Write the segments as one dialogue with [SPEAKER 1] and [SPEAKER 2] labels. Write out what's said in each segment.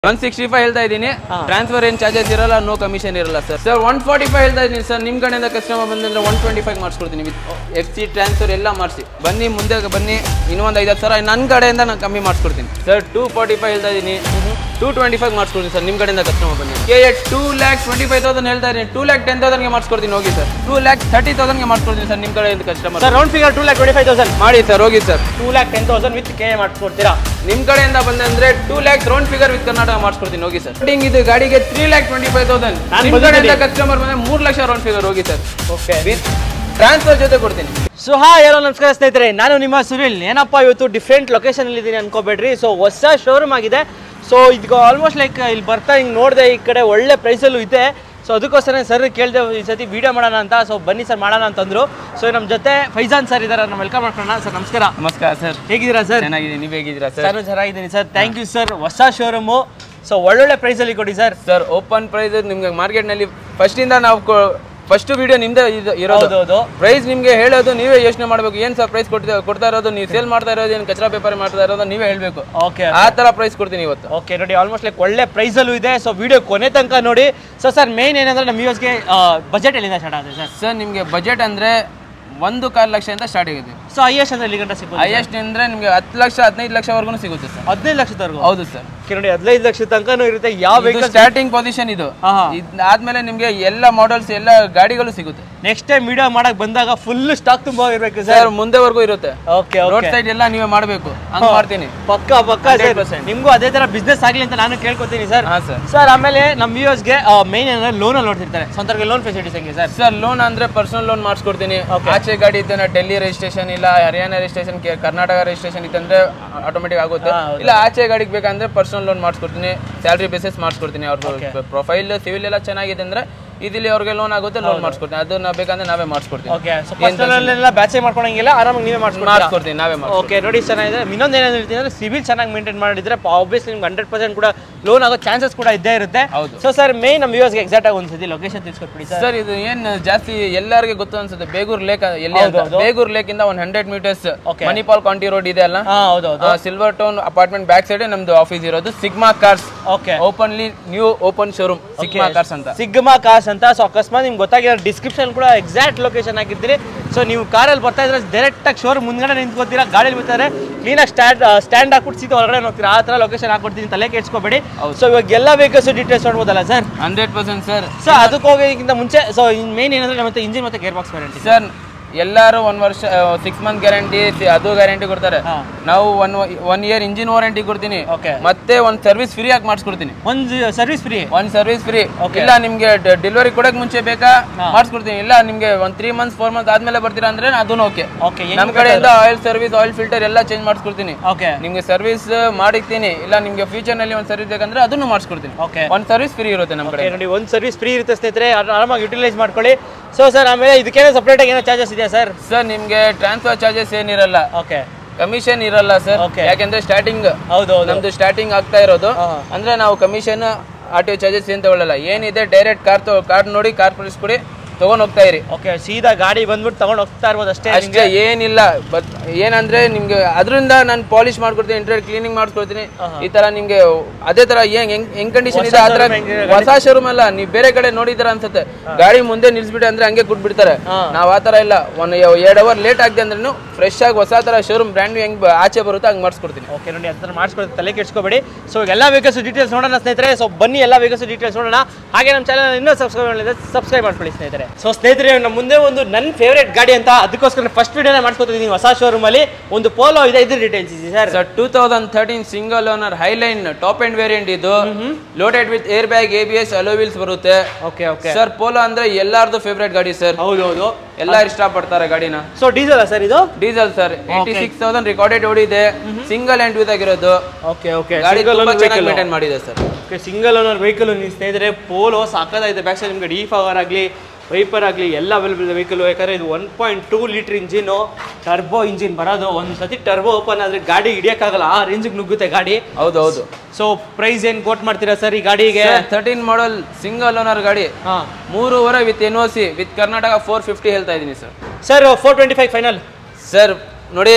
[SPEAKER 1] One sixty five ಹೇಳ್ತಾ ಇದ್ದೀನಿ transfer ಏನ್ ಚಾರ್ಜಸ್ ಇರಲ್ಲ ನೋ ಕಮಿಷನ್ ಇರಲ್ಲ sir sir one forty five ಹೇಳ್ತಾ ಇದ್ದೀನಿ ಸರ್ ನಿಮ್ಮ ಕಡೆಯಿಂದ ಕಸ್ಟಮರ್ ಬಂದಂದ್ರೆ ಒನ್ ಟ್ವೆಂಟಿ ಫೈವ್ ಮಾಡಿಸ್ಕೊಡ್ತೀನಿ ವಿತ್ ಎಫ್ ಸಿ ಟ್ರಾನ್ಸ್ಫರ್ ಎಲ್ಲ ಮಾಡಿಸಿ ಬನ್ನಿ ಮುಂದೆ ಬನ್ನಿ ಇನ್ನೊಂದು ಐದು ಸಾವಿರ ನನ್ನ ಕಡೆಯಿಂದ ನಾನು ಕಮ್ಮಿ ಮಾಡಿಸ್ಕೊಡ್ತೀನಿ ಸರ್ ಟೂ ಫಾರ್ಟಿ ಫೈವ್ ಹೇಳ್ತಾ ಇದ್ದೀನಿ ಟೂ ಟ್ವೆಂಟಿ ಫೈವ್ ಮಾಡಿಸ್ಕೊಡ್ತೀನಿ ಸರ್ ನಿಮ್ಮ ಕಡೆಯಿಂದ ಕಸ್ಟಮರ್ ಬನ್ನಿ ಕೆ ಎಟ್ two lakh twenty five thousand ಹೇಳ್ತಾ ಇದ್ದೀನಿ ಟೂ ಲ್ಯಾಕ್ ಟೆನ್ ತೌಸಂಡ್ಗೆ ಮಾಡಿಸ್ಕೊಡ್ತೀನಿ ಹೋಗಿ ಸರ್ ಟೂ ಲ್ಯಾಕ್ ತರ್ಟಿ ತೌಸಂಡ್ಗೆ ಮಾಡಿಸ್ಕೊಡ್ತೀನಿ ಸರ್ ನಿಮ್ಮ ಕಡೆಯಿಂದ customer
[SPEAKER 2] sir round figure two lakh twenty five thousand
[SPEAKER 1] ಮಾಡಿ ಸರ್ ಹೋಗಿ sir
[SPEAKER 2] two lakh ten thousand with K ಮಾಡಿಸ್ಕೊಡ್ತೀರಾ
[SPEAKER 1] ನಿಮ್ ಕಡೆಯಿಂದ ಬಂದಂದ್ರೆ two lakh round figure with Karnataka ಮಾಡಿಸ್ಕೊಡ್ತೀನಿ ಹೋಗಿ ಸರ್ ರೇಟಿಂಗ್ ಇದು ಗಾಡಿಗೆ three lakh twenty five thousand
[SPEAKER 2] ನಾನ್
[SPEAKER 1] ನಿಮ್ ಕಡೆಯಿಂದ
[SPEAKER 2] ಬಂದಿದ್ದೀನಿ.
[SPEAKER 1] ಕಸ್ಟಮರ್ ಬಂದ್ರೆ ಮೂರು ಲಕ್ಷ ರೌಂಡ್ ಫಿಗರ್ ಹೋಗಿ ಸರ್
[SPEAKER 2] ಓಕೆ
[SPEAKER 1] ವಿತ್ ಟ್ರಾನ್ಸ್ಫರ್ ಜೊತೆ ಕೊಡ್ತೀನಿ
[SPEAKER 2] ಸೊ ಹಾ ಎಲ್ಲ ನಮಸ್ಕಾರ ಸ್ನೇಹಿತರೆ ನಾನು ನಿಮ್ಮ ಸುನಿಲ್ ಏನಪ್ಪ ಇವತ್ತು ಡಿಫ್ರೆಂಟ್ ಲೊಕೇಶನ್ ಇದ್ದೀನಿ ಅನ್ಕೋಬೇಡ್ರಿ ಸೊ ಹೊಸ ಶೋರೂಮ್ ಆಗಿದೆ ಸೊ ಇದಕ್ಕೆ ಆಲ್ಮೋಸ್ಟ್ ಲೈಕ್ ಇಲ್ಲಿ ಬರ್ತಾ ಹಿಂಗೆ ನೋಡಿದೆ ಈ ಕಡೆ ಒಳ್ಳೆ ಪ್ರೈಸಲ್ಲೂ ಇದೆ ಸೊ ಅದಕ್ಕೋಸ್ಕರ ಸರ್ ಕೇಳಿದೆ ಈ ಸತಿ ವಿಡಿಯೋ ಮಾಡೋಣ ಅಂತ ಸೊ ಬನ್ನಿ ಸರ್ ಮಾಡೋಣ ಅಂತಂದ್ರು ಸೊ ನಮ್ಮ ಜೊತೆ ಫೈಜಾನ್ ಸರ್ ಇದ್ದಾರೆ ನಾವು ವೆಲ್ಕಮ್ ಮಾಡ್ಕೊಳ್ಳೋಣ ಸರ್ ನಮಸ್ಕಾರ
[SPEAKER 1] ನಮಸ್ಕಾರ ಸರ್
[SPEAKER 2] ಹೇಗಿದ್ದೀರಾ ಸರ್
[SPEAKER 1] ಚೆನ್ನಾಗಿದ್ದೀನಿ ನೀವು ಹೇಗಿದ್ದೀರಾ ಸರ್
[SPEAKER 2] ನಾನು ಚೆನ್ನಾಗಿದ್ದೀನಿ ಸರ್ ಥ್ಯಾಂಕ್ ಯು ಸರ್ ಹೊಸ ಶೋರೂಮು ಸೊ ಒಳ್ಳೊಳ್ಳೆ ಪ್ರೈಸಲ್ಲಿ ಕೊಡಿ ಸರ್
[SPEAKER 1] ಸರ್ ಓಪನ್ ಪ್ರೈಸ್ ನಿಮ್ಗೆ ಮಾರ್ಕೆಟ್ನಲ್ಲಿ ಫಸ್ಟಿಂದ ನಾವು ಫಸ್ಟ್ ವಿಡಿಯೋ ನಿಮ್ದೇ ಇದು ಇರೋದು
[SPEAKER 2] ಹೌದೌದು
[SPEAKER 1] ಪ್ರೈಸ್ ನಿಮ್ಗೆ ಹೇಳೋದು ನೀವೇ ಯೋಚನೆ ಮಾಡಬೇಕು ಏನು ಸರ್ ಪ್ರೈಸ್ ಕೊಡ್ತಾ ಕೊಡ್ತಾ ಇರೋದು ನೀವು ಸೇಲ್ ಮಾಡ್ತಾ ಇರೋದು ಏನು ಕಚರಾ ಪೇಪರ್ ಮಾಡ್ತಾ ಇರೋದು ನೀವೇ ಹೇಳಬೇಕು
[SPEAKER 2] ಓಕೆ
[SPEAKER 1] ಆ ಥರ ಪ್ರೈಸ್ ಕೊಡ್ತೀನಿ ಇವತ್ತು
[SPEAKER 2] ಓಕೆ ನೋಡಿ ಆಲ್ಮೋಸ್ಟ್ ಲೈಕ್ ಒಳ್ಳೆ ಪ್ರೈಸಲ್ಲೂ ಇದೆ ಸೊ ವಿಡಿಯೋ ಕೊನೆ ತನಕ ನೋಡಿ ಸೊ ಸರ್ ಮೇನ್ ಏನಂದ್ರೆ ನಮ್ಮ ಯೂಸ್ಗೆ ಬಜೆಟ್ ಎಲ್ಲಿಂದ ಸ್ಟಾರ್ಟ್ ಆಗುತ್ತೆ ಸರ್
[SPEAKER 1] ಸರ್ ನಿಮಗೆ ಬಜೆಟ್ ಅಂದರೆ ಒಂದು ಕಾಲು ಲಕ್ಷದಿಂದ ಸ್ಟಾರ್ಟ್ ಆಗಿದೆ
[SPEAKER 2] ಸೊ ಹೈಯೆಸ್ಟ್ ಅಂದ್ರೆ ಎಲ್ಲಿ ಗಂಟೆ ಸಿಗ್ಬೋದು
[SPEAKER 1] ಹೈಯೆಸ್ಟ್ ಅಂದ್ರೆ ನಿಮಗೆ ಹತ್ತು ಲಕ್ಷ ಹದಿನೈದು ಲಕ್ಷವರೆಗೂ ಸಿಗುತ್ತೆ ಸರ್
[SPEAKER 2] ಹದಿನೈದು ಲಕ್ಷದವರೆಗೂ
[SPEAKER 1] ಹೌದು ಸರ್
[SPEAKER 2] ಓಕೆ ನೋಡಿ ಹದಿನೈದು ಲಕ್ಷ ತನಕನೂ ಇರುತ್ತೆ ಯಾವ ವೆಹಿಕಲ್
[SPEAKER 1] ಸ್ಟಾರ್ಟಿಂಗ್ ಪೊಸಿಷನ್ ಇದು
[SPEAKER 2] ಹಾ, ಹಾ.
[SPEAKER 1] ಆದ್ಮೇಲೆ ನಿಮ್ಗೆ ಎಲ್ಲ ಮಾಡೆಲ್ಸ್ ಎಲ್ಲ ಗಾಡಿಗಳು ಸಿಗುತ್ತೆ
[SPEAKER 2] ನೆಕ್ಸ್ಟ್ ಟೈಮ್ ವಿಡಿಯೋ ಮಾಡಕ್ ಬಂದಾಗ ಫುಲ್ ಸ್ಟಾಕ್ ತುಂಬ ಇರಬೇಕು ಸರ್
[SPEAKER 1] ಸರ್ ಮುಂದೆವರೆಗೂ ಇರುತ್ತೆ
[SPEAKER 2] ಓಕೆ
[SPEAKER 1] ರೋಡ್
[SPEAKER 2] ಓಕೆ
[SPEAKER 1] ಸೈಡ್ ಎಲ್ಲ ನೀವೇ ಮಾಡಬೇಕು ಹಂಗ್ ಮಾಡ್ತೀನಿ
[SPEAKER 2] ಪಕ್ಕ ಪಕ್ಕ ಸರ್
[SPEAKER 1] 100%.
[SPEAKER 2] ನಿಮ್ಗೂ ಅದೇ ತರ ಬಿಸ್ನೆಸ್ ಆಗಲಿ ಅಂತ ನಾನು ಕೇಳ್ಕೊತೀನಿ ಸರ್
[SPEAKER 1] ಹಾ ಸರ್
[SPEAKER 2] ಸರ್ ಆಮೇಲೆ ನಮ್ಮ ವ್ಯೂವರ್ಸ್ಗೆ ಮೇನ್ ಏನಂದ್ರೆ ಲೋನಲ್ಲಿ ನೋಡ್ತಿರ್ತಾರೆ ಸ್ವಂತರಿಗೆ ಲೋನ್ ಫೆಸಿಲಿಟೀಸ್ ಹೆಂಗೆ ಸರ್
[SPEAKER 1] ಸರ್ ಲೋನ್ ಅಂದ್ರೆ ಪರ್ಸನಲ್ ಲೋನ್ ಮಾಡಿಸ್ಕೊಡ್ತೀನಿ ಆಚೆ ಗಾಡಿ ಇದ್ದಾನೆ ಡೆಲ್ಲಿ ರಿಜಿಸ್ಟ್ರೇಷನ್ ಇಲ್ಲ ಹರಿಯಾಣ ರಿಜಿಸ್ಟ್ರೇಷನ್ ಕರ್ನಾಟಕ ರಿಜಿಸ್ಟ್ರೇಷನ್ ಇತ್ತಂದ್ರೆ ಆಟೋಮೆಟಿಕ್ ಆಗುತ್ತೆ
[SPEAKER 2] ಹಾ, ಹೌದು.
[SPEAKER 1] ಇಲ್ಲ ಆಚೆ ಗಾಡಿಗೆ ಬೇಕಂದ್ರೆ ಪರ್ಸನಲ್ ಲೋನ್ ಮಾಡಿಸ್ಕೊಡ್ತೀನಿ ಸ್ಯಾಲ್ರಿ ಬೇಸಿಸ್ ಮಾಡಿಸ್ಕೊಡ್ತೀನಿ ಅವ್ರ ಪ್ರೊಫೈಲ್ ಸಿವಿಲ್ ಎಲ್ಲ ಚೆನ್ನಾಗಿದೆ ಅಂದ್ರೆ ಇದಿಲ್ಲಿ ಅವ್ರಿಗೆ ಲೋನ್ ಆಗುತ್ತೆ ಲೋನ್ ಮಾಡಿಸ್ಕೊಡ್ತೀನಿ ಅದನ್ನ ಬೇಕಂದ್ರೆ ನಾವೇ ಮಾಡಿಸ್ಕೊಡ್ತೀನಿ
[SPEAKER 2] ಓಕೆ ಸೊ ಪರ್ಸನಲ್ಲೆಲ್ಲ ಬ್ಯಾಚೆ ಮಾಡ್ಕೊಳಂಗಿಲ್ಲ ಆರಾಮಾಗಿ ನೀವೇ ಮಾಡ್ಸ್ಕೊಡ್ತೀರಾ
[SPEAKER 1] ಮಾಡಿಸ್ಕೊಡ್ತೀನಿ ನಾವೇ ಮಾಡ್ಸ್ಕೊಡ್ತೀನಿ.
[SPEAKER 2] ಓಕೆ ನೋಡಿ ಚೆನ್ನಾಗಿದೆ ಇನ್ನೊಂದು ಏನೇನು ಹೇಳ್ತೀನಿ ಅಂದ್ರೆ ಸಿವಿಲ್ ಚೆನ್ನಾಗಿ ಮೇಂಟೈನ್ ಮಾಡಿದ್ರೆ ಆಬ್ವಿಯಸ್ಲಿ ನಿಮ್ಗೆ ಹಂಡ್ರೆಡ್ ಪರ್ಸೆಂಟ್ ಕೂಡ ಲೋನ್ ಆಗೋ ಚಾನ್ಸಸ್ ಕೂಡ ಇದ್ದೇ ಇರುತ್ತೆ
[SPEAKER 1] ಹೌದು.
[SPEAKER 2] ಸೊ ಸರ್ ಮೇನ್ ನಮ್ಮ ವ್ಯೂವರ್ಸ್ಗೆ ಎಕ್ಸಾಕ್ಟ್ ಆಗಿ ಒಂದ್ಸತಿ ಲೊಕೇಶನ್ ತಿಳಿಸ್ಕೊಟ್ಬಿಡಿ ಸರ್
[SPEAKER 1] ಸರ್ ಇದು ಏನ್ ಜಾಸ್ತಿ ಎಲ್ಲರಿಗೆ ಗೊತ್ತು ಅನ್ಸುತ್ತೆ ಬೇಗೂರ್ ಲೇಕ್ ಎಲ್ಲಿ ಅಂತ
[SPEAKER 2] ಹೌದು.
[SPEAKER 1] ಬೇಗೂರ್ ಲೇಕ್ ಇಂದ ಒಂದ್ hundred metres
[SPEAKER 2] Okay.
[SPEAKER 1] Manipal County road ಇದೆ ಅಲ್ಲ
[SPEAKER 2] ಹಾಂ ಹೌದು ಹೌದು
[SPEAKER 1] Silver Town apartment back side ನಮ್ದು ಆಫೀಸ್ ಇರೋದು Sigma Cars
[SPEAKER 2] okay
[SPEAKER 1] openly new open showroom Sigma Cars ಅಂತ
[SPEAKER 2] ಸಿಗ್ಮಾ ಕಾರ್ಸ್ ಅಂತ ಸೊ ಅಕಸ್ಮಾತ್ ನಿಮ್ಗೆ ಗೊತ್ತಾಗಿರೋ ಡಿಸ್ಕ್ರಿಪ್ಷನ್ ಕೂಡ ಎಕ್ಸಾಕ್ಟ್ ಲೊಕೇಶನ್ ಹಾಕಿರ್ತೀರಿ ಸೊ ನೀವು ಕಾರಲ್ಲಿ ಬರ್ತಾ ಇದ್ರೆ ಡೈರೆಕ್ಟ್ ಆಗಿ ಶೋರೂಮ್ ಮುಂದ್ಗಡೆ ನಿಂತ್ಕೋತೀರಾ ಗಾಡಿಯಲ್ಲಿ ಬರ್ತಾರೆ ಕ್ಲೀನಾಗಿ ಸ್ಟ್ಯಾಂಡ್ ಸ್ಟ್ಯಾಂಡ್ ಹಾಕ್ಬಿಟ್ಟು ಸೀದಾ ಹೊರಗಡೆ ಹೋಗ್ತೀರಾ ಆ ಥರ ಲೊಕೇಶನ್ ಹಾಕೊಡ್ತೀನಿ ತಲೆ ಕೆಡ್ಸ್ಕೊಬೇಡಿ ಸೊ ಇವಾಗ ಎಲ್ಲ ವೆಹಿಕಲ್ಸ್ ಡೀಟೇಲ್ಸ್ ನೋಡ್ಬೋದಲ್ಲ sir
[SPEAKER 1] hundred percent sir
[SPEAKER 2] so ಅದಕ್ಕೆ ಹೋಗೋದಕ್ಕಿಂತ ಮುಂಚೆ ಸೊ ಮೇನ್ ಏನಂದ್ರೆ ಮತ್ತೆ ಇಂಜಿನ್ ಮತ್ತೆ ಗೇರ್ ಬಾಕ್ಸ್ ವ್ಯಾರಂಟಿ
[SPEAKER 1] ಸರ್ ಎಲ್ಲಾರು ಒಂದ್ ವರ್ಷ ಸಿಕ್ಸ್ ಮಂತ್ ಗ್ಯಾರಂಟಿ ಅದು ಗ್ಯಾರಂಟಿ ಕೊಡ್ತಾರೆ
[SPEAKER 2] ಹಾ.
[SPEAKER 1] ನಾವು one one year engine warranty ಕೊಡ್ತೀನಿ
[SPEAKER 2] ಓಕೆ
[SPEAKER 1] ಮತ್ತೆ ಒಂದ್ ಸರ್ವಿಸ್ ಫ್ರೀ ಆಗಿ ಮಾಡಿಸ್ಕೊಡ್ತೀನಿ
[SPEAKER 2] ಒಂದು ಸರ್ವಿಸ್ ಫ್ರೀ
[SPEAKER 1] ಒಂದ್ ಸರ್ವಿಸ್ ಫ್ರೀ
[SPEAKER 2] Okay.
[SPEAKER 1] ಇಲ್ಲ ನಿಮ್ಗೆ ಡೆಲಿವರಿ ಕೊಡಕ್ ಮುಂಚೆ ಬೇಕಾ ಮಾಡಿಸ್ಕೊಡ್ತೀನಿ ಇಲ್ಲ ನಿಮ್ಗೆ ಒಂದ್ ತ್ರೀ ಮಂತ್ಸ್ ಫೋರ್ ಮಂತ್ ಆದ್ಮೇಲೆ ಬರ್ತೀರಾ ಅಂದ್ರೆ ಅದನ್ನು ಓಕೆ
[SPEAKER 2] ಓಕೆ
[SPEAKER 1] ನಮ್ ಕಡೆಯಿಂದ ಆಯಿಲ್ ಸರ್ವಿಸ್ ಆಯಿಲ್ ಫಿಲ್ಟರ್ ಎಲ್ಲ ಚೇಂಜ್ ಮಾಡಿಸ್ಕೊಡ್ತೀನಿ
[SPEAKER 2] ಓಕೆ
[SPEAKER 1] ನಿಮ್ಗೆ ಸರ್ವಿಸ್ ಮಾಡಿರ್ತೀನಿ ಇಲ್ಲ ನಿಮ್ಗೆ ಫ್ಯೂಚರ್ ನಲ್ಲಿ ಒಂದ್ ಸರ್ವಿಸ್ ಬೇಕಂದ್ರೆ ಅದನ್ನು ಮಾಡಿಸ್ಕೊಡ್ತೀನಿ
[SPEAKER 2] ಓಕೆ
[SPEAKER 1] ಒಂದ್ ಸರ್ವಿಸ್ ಫ್ರೀ ಇರುತ್ತೆ ನಮ್ ಕಡೆ
[SPEAKER 2] ನೋಡಿ ಒಂದು ಸರ್ವಿಸ್ ಫ್ರೀ ಇರುತ್ತೆ ಸ್ನೇಹಿತರೆ ಆರ- ಆರಾಮಾಗಿ ಯುಟಿಲೈಸ್ ಮಾಡ್ಕೊಳ್ಳಿ ಸೊ ಸರ್ ಆಮೇಲೆ ಇದಕ್ಕೇನೋ ಸಪ್ರೇಟಾಗಿ ಏನೋ ಚಾರ್ಜಸ್ ಇದೆಯಾ ಸರ್
[SPEAKER 1] ಸರ್ ನಿಮ್ಗೆ ಟ್ರಾನ್ಸ್ಫರ್ ಚಾರ್ಜಸ್ ಏನಿರಲ್ಲ
[SPEAKER 2] ಓಕೆ
[SPEAKER 1] ಕಮಿಷನ್ ಇರಲ್ಲ ಸರ್
[SPEAKER 2] Okay.
[SPEAKER 1] ಯಾಕೆಂದ್ರೆ ಸ್ಟಾರ್ಟಿಂಗ್
[SPEAKER 2] ಹೌದು ಹೌದು
[SPEAKER 1] ನಮ್ದು ಸ್ಟಾರ್ಟಿಂಗ್ ಆಗ್ತಾ ಇರೋದು
[SPEAKER 2] ಹಾ.
[SPEAKER 1] ಅಂದ್ರೆ ನಾವು ಕಮಿಷನ್ ಆರ್ ಟಿ ಚಾರ್ಜಸ್ ಏನ್ ತಗೊಳ್ಳಲ್ಲ ಏನಿದೆ ಡೈರೆಕ್ಟ್ ಕಾರ್ ಕಾರ್ ನೋಡಿ ಕಾರ್ ಕೊಡಿ ತಗೊಂಡ್ ಹೋಗ್ತಾ ಇರಿ
[SPEAKER 2] ಓಕೆ ಸೀದಾ ಗಾಡಿ ಬಂದ್ಬಿಟ್ಟು ತಗೊಂಡು ಹೋಗ್ತಾ ಇರ್ಬೋದು ಅಷ್ಟೇ
[SPEAKER 1] ಅಷ್ಟೇ ಏನಿಲ್ಲ ಬಟ್ ಏನಂದ್ರೆ ನಿಮ್ಗೆ ಅದರಿಂದ ನಾನು ಪಾಲಿಶ್ ಮಾಡ್ಕೊಡ್ತೀನಿ ಇಂಟರ್ ಕ್ಲೀನಿಂಗ್ ಮಾಡ್ಕೊಡ್ತೀನಿ ಈ ತರ ನಿಮ್ಗೆ ಅದೇ ತರ ಏನ್ ಹೆಂಗ್ ಹೆಂಗ್ ಕಂಡೀಷನ್ ಇದೆ ಆ ತರ
[SPEAKER 2] showroom ಹೆಂಗಿದೆ
[SPEAKER 1] ಹೊಸ ಶೋರೂಮ್ ಅಲ್ಲ ನೀವು ಬೇರೆ ಕಡೆ ನೋಡಿದ್ರ ಅನ್ಸುತ್ತೆ ಗಾಡಿ ಮುಂದೆ ನಿಲ್ಸ್ಬಿಟ್ಟೆ ಅಂದ್ರೆ ಹಂಗೆ ಕೊಟ್ಬಿಡ್ತಾರೆ
[SPEAKER 2] ಹಾ.
[SPEAKER 1] ನಾವ್ ಆ ತರ ಇಲ್ಲ ಒಂದ್ ಎರಡ್ ಅವರ್ ಲೇಟ್ ಆಗಿದೆ ಅಂದ್ರೆ ಫ್ರೆಶ್ ಆಗಿ ಹೊಸ ತರ ಶೋರೂಮ್ ಬ್ರ್ಯಾಂಡ್ ಹೆಂಗ್ ಬ- ಆಚೆ ಬರುತ್ತೆ ಹಂಗ್ ಮಾಡಿಸ್ಕೊಡ್ತೀನಿ
[SPEAKER 2] ಓಕೆ ನೋಡಿ ಅದನ್ನ ಮಾಡಿಸ್ಕೊಳ್ಳೋದು ತಲೆ ಕೆಡ್ಸ್ಕೊಬೇಡಿ ಸೊ ಎಲ್ಲ ವೆಹಿಕಲ್ಸ್ ಡೀಟೇಲ್ಸ್ ನೋಡೋಣ ಸ್ನೇಹಿತರೆ ಸೊ ಬನ್ನಿ ಎಲ್ಲ ವೆಹಿಕಲ್ಸ್ ಡೀಟೇಲ್ಸ್ ನೋಡೋಣ ಹಾಗೆ ನಮ್ಮ ಚಾನಲ್ ಇನ್ನೂ ಸಬ್ಸ್ಕ್ರೈಬ್ ಮಾಡಿದ್ರೆ ಸಬ್ಸ್ಕ್ರೈಬ್ ಮಾಡ್ಕೊಳ್ಳಿ ಸ್ನೇಹಿತರೆ ಸೊ ಸ್ನೇಹಿತರೆ ನಮ್ಮ ಮುಂದೆ ಒಂದು ನನ್ನ ಫೇವರೇಟ್ ಗಾಡಿ ಅಂತ ಅದಕ್ಕೋಸ್ಕರ ಫಸ್ಟ್ ವಿಡಿಯೋನೇ ಮಾಡ್ಕೊತಿದ್ದೀನಿ ಹೊಸ ಶೋರೂಮ್ ಅಲ್ಲಿ ಒಂದು ಪೋಲೋ ಇದೆ ಇದ್ರ ಡೀಟೇಲ್ಸ್ ಇದೆ sir
[SPEAKER 1] sir two thousand thirteen single owner highline top end variant ಇದು loaded with air bag A B S alloy wheels ಬರುತ್ತೆ
[SPEAKER 2] ಓಕೆ ಓಕೆ
[SPEAKER 1] ಸರ್ ಪೋಲೋ ಅಂದ್ರೆ ಎಲ್ಲಾರ್ದು ಫೇವ್ರೇಟ್ ಗಾಡಿ ಸರ್
[SPEAKER 2] ಹೌದು ಹೌದು
[SPEAKER 1] ಎಲ್ಲಾರು ಇಷ್ಟಪಡ್ತಾರೆ ಗಾಡಿನ
[SPEAKER 2] ಸೊ ಡೀಸೆಲ್ ಸರ್ ಇದು
[SPEAKER 1] diesel sir eighty six thousand recorded ಓಡಿದೆ ಸಿಂಗಲ್ ಹ್ಯಾಂಡ್ ವಿತ್ ಆಗಿರೋದು
[SPEAKER 2] ಓಕೆ ಓಕೆ
[SPEAKER 1] ಗಾಡಿ ತುಂಬಾ ಚೆನ್ನಾಗಿ ಮೇಂಟೈನ್ ಮಾಡಿದೆ sir
[SPEAKER 2] okay single owner vehicle ನೀವು ಸ್ನೇಹಿತರೆ ಪೋಲೋ ಸಾಕಾಗಿದೆ ಬ್ಯಾಕ್ ಸೈಡ್ ನಿಮಗೆ ಡಿ ಫವರ್ ಆಗಲಿ ವೈಪರ್ ಆಗಲಿ ಎಲ್ಲ ಅವೈಲೇಬಲ್ ಇದೆ ವೆಹಿಕಲ್ ಯಾಕಂದರೆ ಇದು one point two litre engine turbo engine ಬರೋದು ಒಂದು ಸತಿ ಟರ್ಬೋ ಓಪನ್ ಆದರೆ ಗಾಡಿ ಹಿಡಿಯೋಕ್ಕಾಗಲ್ಲ ಆ ರೇಂಜಿಗೆ ನುಗ್ಗುತ್ತೆ ಗಾಡಿ
[SPEAKER 1] ಹೌದು ಹೌದು
[SPEAKER 2] ಸೊ ಪ್ರೈಸ್ ಏನು ಕೋಟ್ ಮಾಡ್ತೀರಾ ಸರ್ ಈ ಗಾಡಿಗೆ
[SPEAKER 1] ಥರ್ಟೀನ್ ಮಾಡಲ್ ಸಿಂಗಲ್ ಓನರ್ ಗಾಡಿ
[SPEAKER 2] ಹಾಂ
[SPEAKER 1] ಮೂರುವರೆ with N O C with Karnataka four fifty ಹೇಳ್ತಾ ಇದ್ದೀನಿ sir
[SPEAKER 2] sir four twenty five final
[SPEAKER 1] sir ನೋಡಿ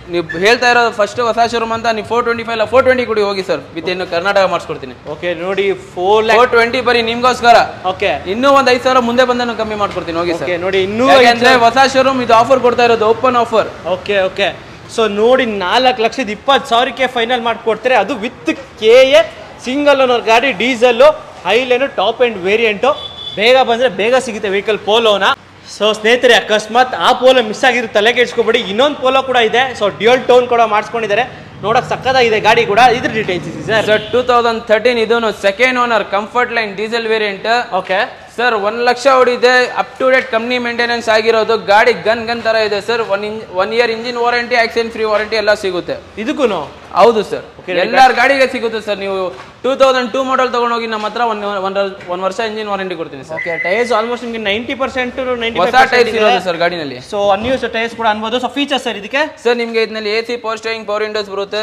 [SPEAKER 1] ನೀವು ಹೇಳ್ತಾ ಇರೋದು ಫಸ್ಟ್ ಹೊಸ ಶೋರೂಮ್ ಅಂತ ನೀವು four twenty five four twenty ಕೊಡಿ ಹೋಗಿ ಸರ್ ವಿತ್ ಇನ್ನು ಕರ್ನಾಟಕ ಮಾಡಿಸ್ಕೊಡ್ತೀನಿ
[SPEAKER 2] ಓಕೆ ನೋಡಿ ಫೋರ್ ಲ್ಯಾಕ್
[SPEAKER 1] ಫೋರ್ ಟ್ವೆಂಟಿ ಬರೀ ನಿಮ್ಗೋಸ್ಕರ
[SPEAKER 2] ಓಕೆ
[SPEAKER 1] ಇನ್ನೂ ಒಂದ್ ಐದು ಸಾವಿರ ಮುಂದೆ ಬಂದ ಕಮ್ಮಿ ಮಾಡ್ಕೊಡ್ತೀನಿ ಹೋಗಿ ಸರ್
[SPEAKER 2] ಓಕೆ ನೋಡಿ ಇನ್ನೂ
[SPEAKER 1] ಯಾಕಂದ್ರೆ ಹೊಸ ಶೋರೂಮ್ ಇದು ಆಫರ್ ಕೊಡ್ತಾ ಇರೋದು open offer
[SPEAKER 2] okay okay so ನೋಡಿ ನಾಲ್ಕು ಲಕ್ಷದ ಇಪ್ಪತ್ತು ಸಾವಿರಕ್ಕೆ ಫೈನಲ್ ಮಾಡಿಕೊಡ್ತಾರೆ ಅದು with K A single owner ಗಾಡಿ diesel highline top end variant ಬೇಗ ಬಂದರೆ ಬೇಗ ಸಿಗುತ್ತೆ ವೆಹಿಕಲ್ ಪೋಲೋನ ಸೊ ಸ್ನೇಹಿತರೆ ಅಕಸ್ಮಾತ್ ಆ ಪೋಲೋ ಮಿಸ್ ಆಗಿರೋ ತಲೆ ಕೆಡ್ಸ್ಕೊಬೇಡಿ ಇನ್ನೊಂದು ಪೋಲೋ ಕೂಡ ಇದೆ ಸೊ ಡ್ಯೂಯಲ್ ಟೋನ್ ಕೂಡ ಮಾಡಿಸ್ಕೊಂಡಿದ್ದಾರೆ ನೋಡಕ್ ಸಕ್ಕತ್ತಾಗಿದೆ ಗಾಡಿ ಕೂಡ ಇದ್ರ ಡೀಟೇಲ್ಸ್ ಇದೆ sir
[SPEAKER 1] sir two thousand thirteen ಇದೂ second owner comfort line diesel variant
[SPEAKER 2] okay
[SPEAKER 1] sir ಒಂದ್ ಲಕ್ಷ ಹೊಡಿದೆ up to date company maintenance ಆಗಿರೋದು ಗಾಡಿ ಗನ್ ಗನ್ ತರ ಇದೆ ಸರ್ one in one year engine warranty accident free warranty ಎಲ್ಲ ಸಿಗುತ್ತೆ
[SPEAKER 2] ಇದಕ್ಕೂ
[SPEAKER 1] ಹೌದು ಸರ್ ಎಲ್ಲಾರ ಗಾಡಿಗೆ ಸಿಗುತ್ತೆ ಸರ್ ನೀವು ಟೂ ತೌಸಂಡ್ ಟೂ ಮಾಡಲ್ ತಗೊಂಡೋಗಿ ನಮ್ಮ ಹತ್ರ ಒನ್ ಒನ್ ವರ್ಷ ಇಂಜಿನ್ ವಾರಂಟಿ ಕೊಡ್ತೀನಿ ಸರ್
[SPEAKER 2] ಓಕೆ ಟೈರ್ಸ್ ಆಲ್ಮೋಸ್ಟ್ ನಿಮಗೆ ನೈಂಟಿ ಪರ್ಸೆಂಟ್ ನೈಂಟಿ
[SPEAKER 1] ಹೊಸ ಟೈರ್ಸ್ ಇರೋದು ಸರ್ ಗಾಡಿನಲ್ಲಿ
[SPEAKER 2] ಸೊ ಅನ್ಯೂಸ್ ಟೈರ್ಸ್ ಕೂಡ ಅನ್ಬೋದು ಸೊ ಫೀಚರ್ಸ್ ಸರ್ ಇದಕ್ಕೆ
[SPEAKER 1] ಸರ್ ನಿಮ್ಗೆ ಇದರಲ್ಲಿ A C power steering power windows ಬರುತ್ತೆ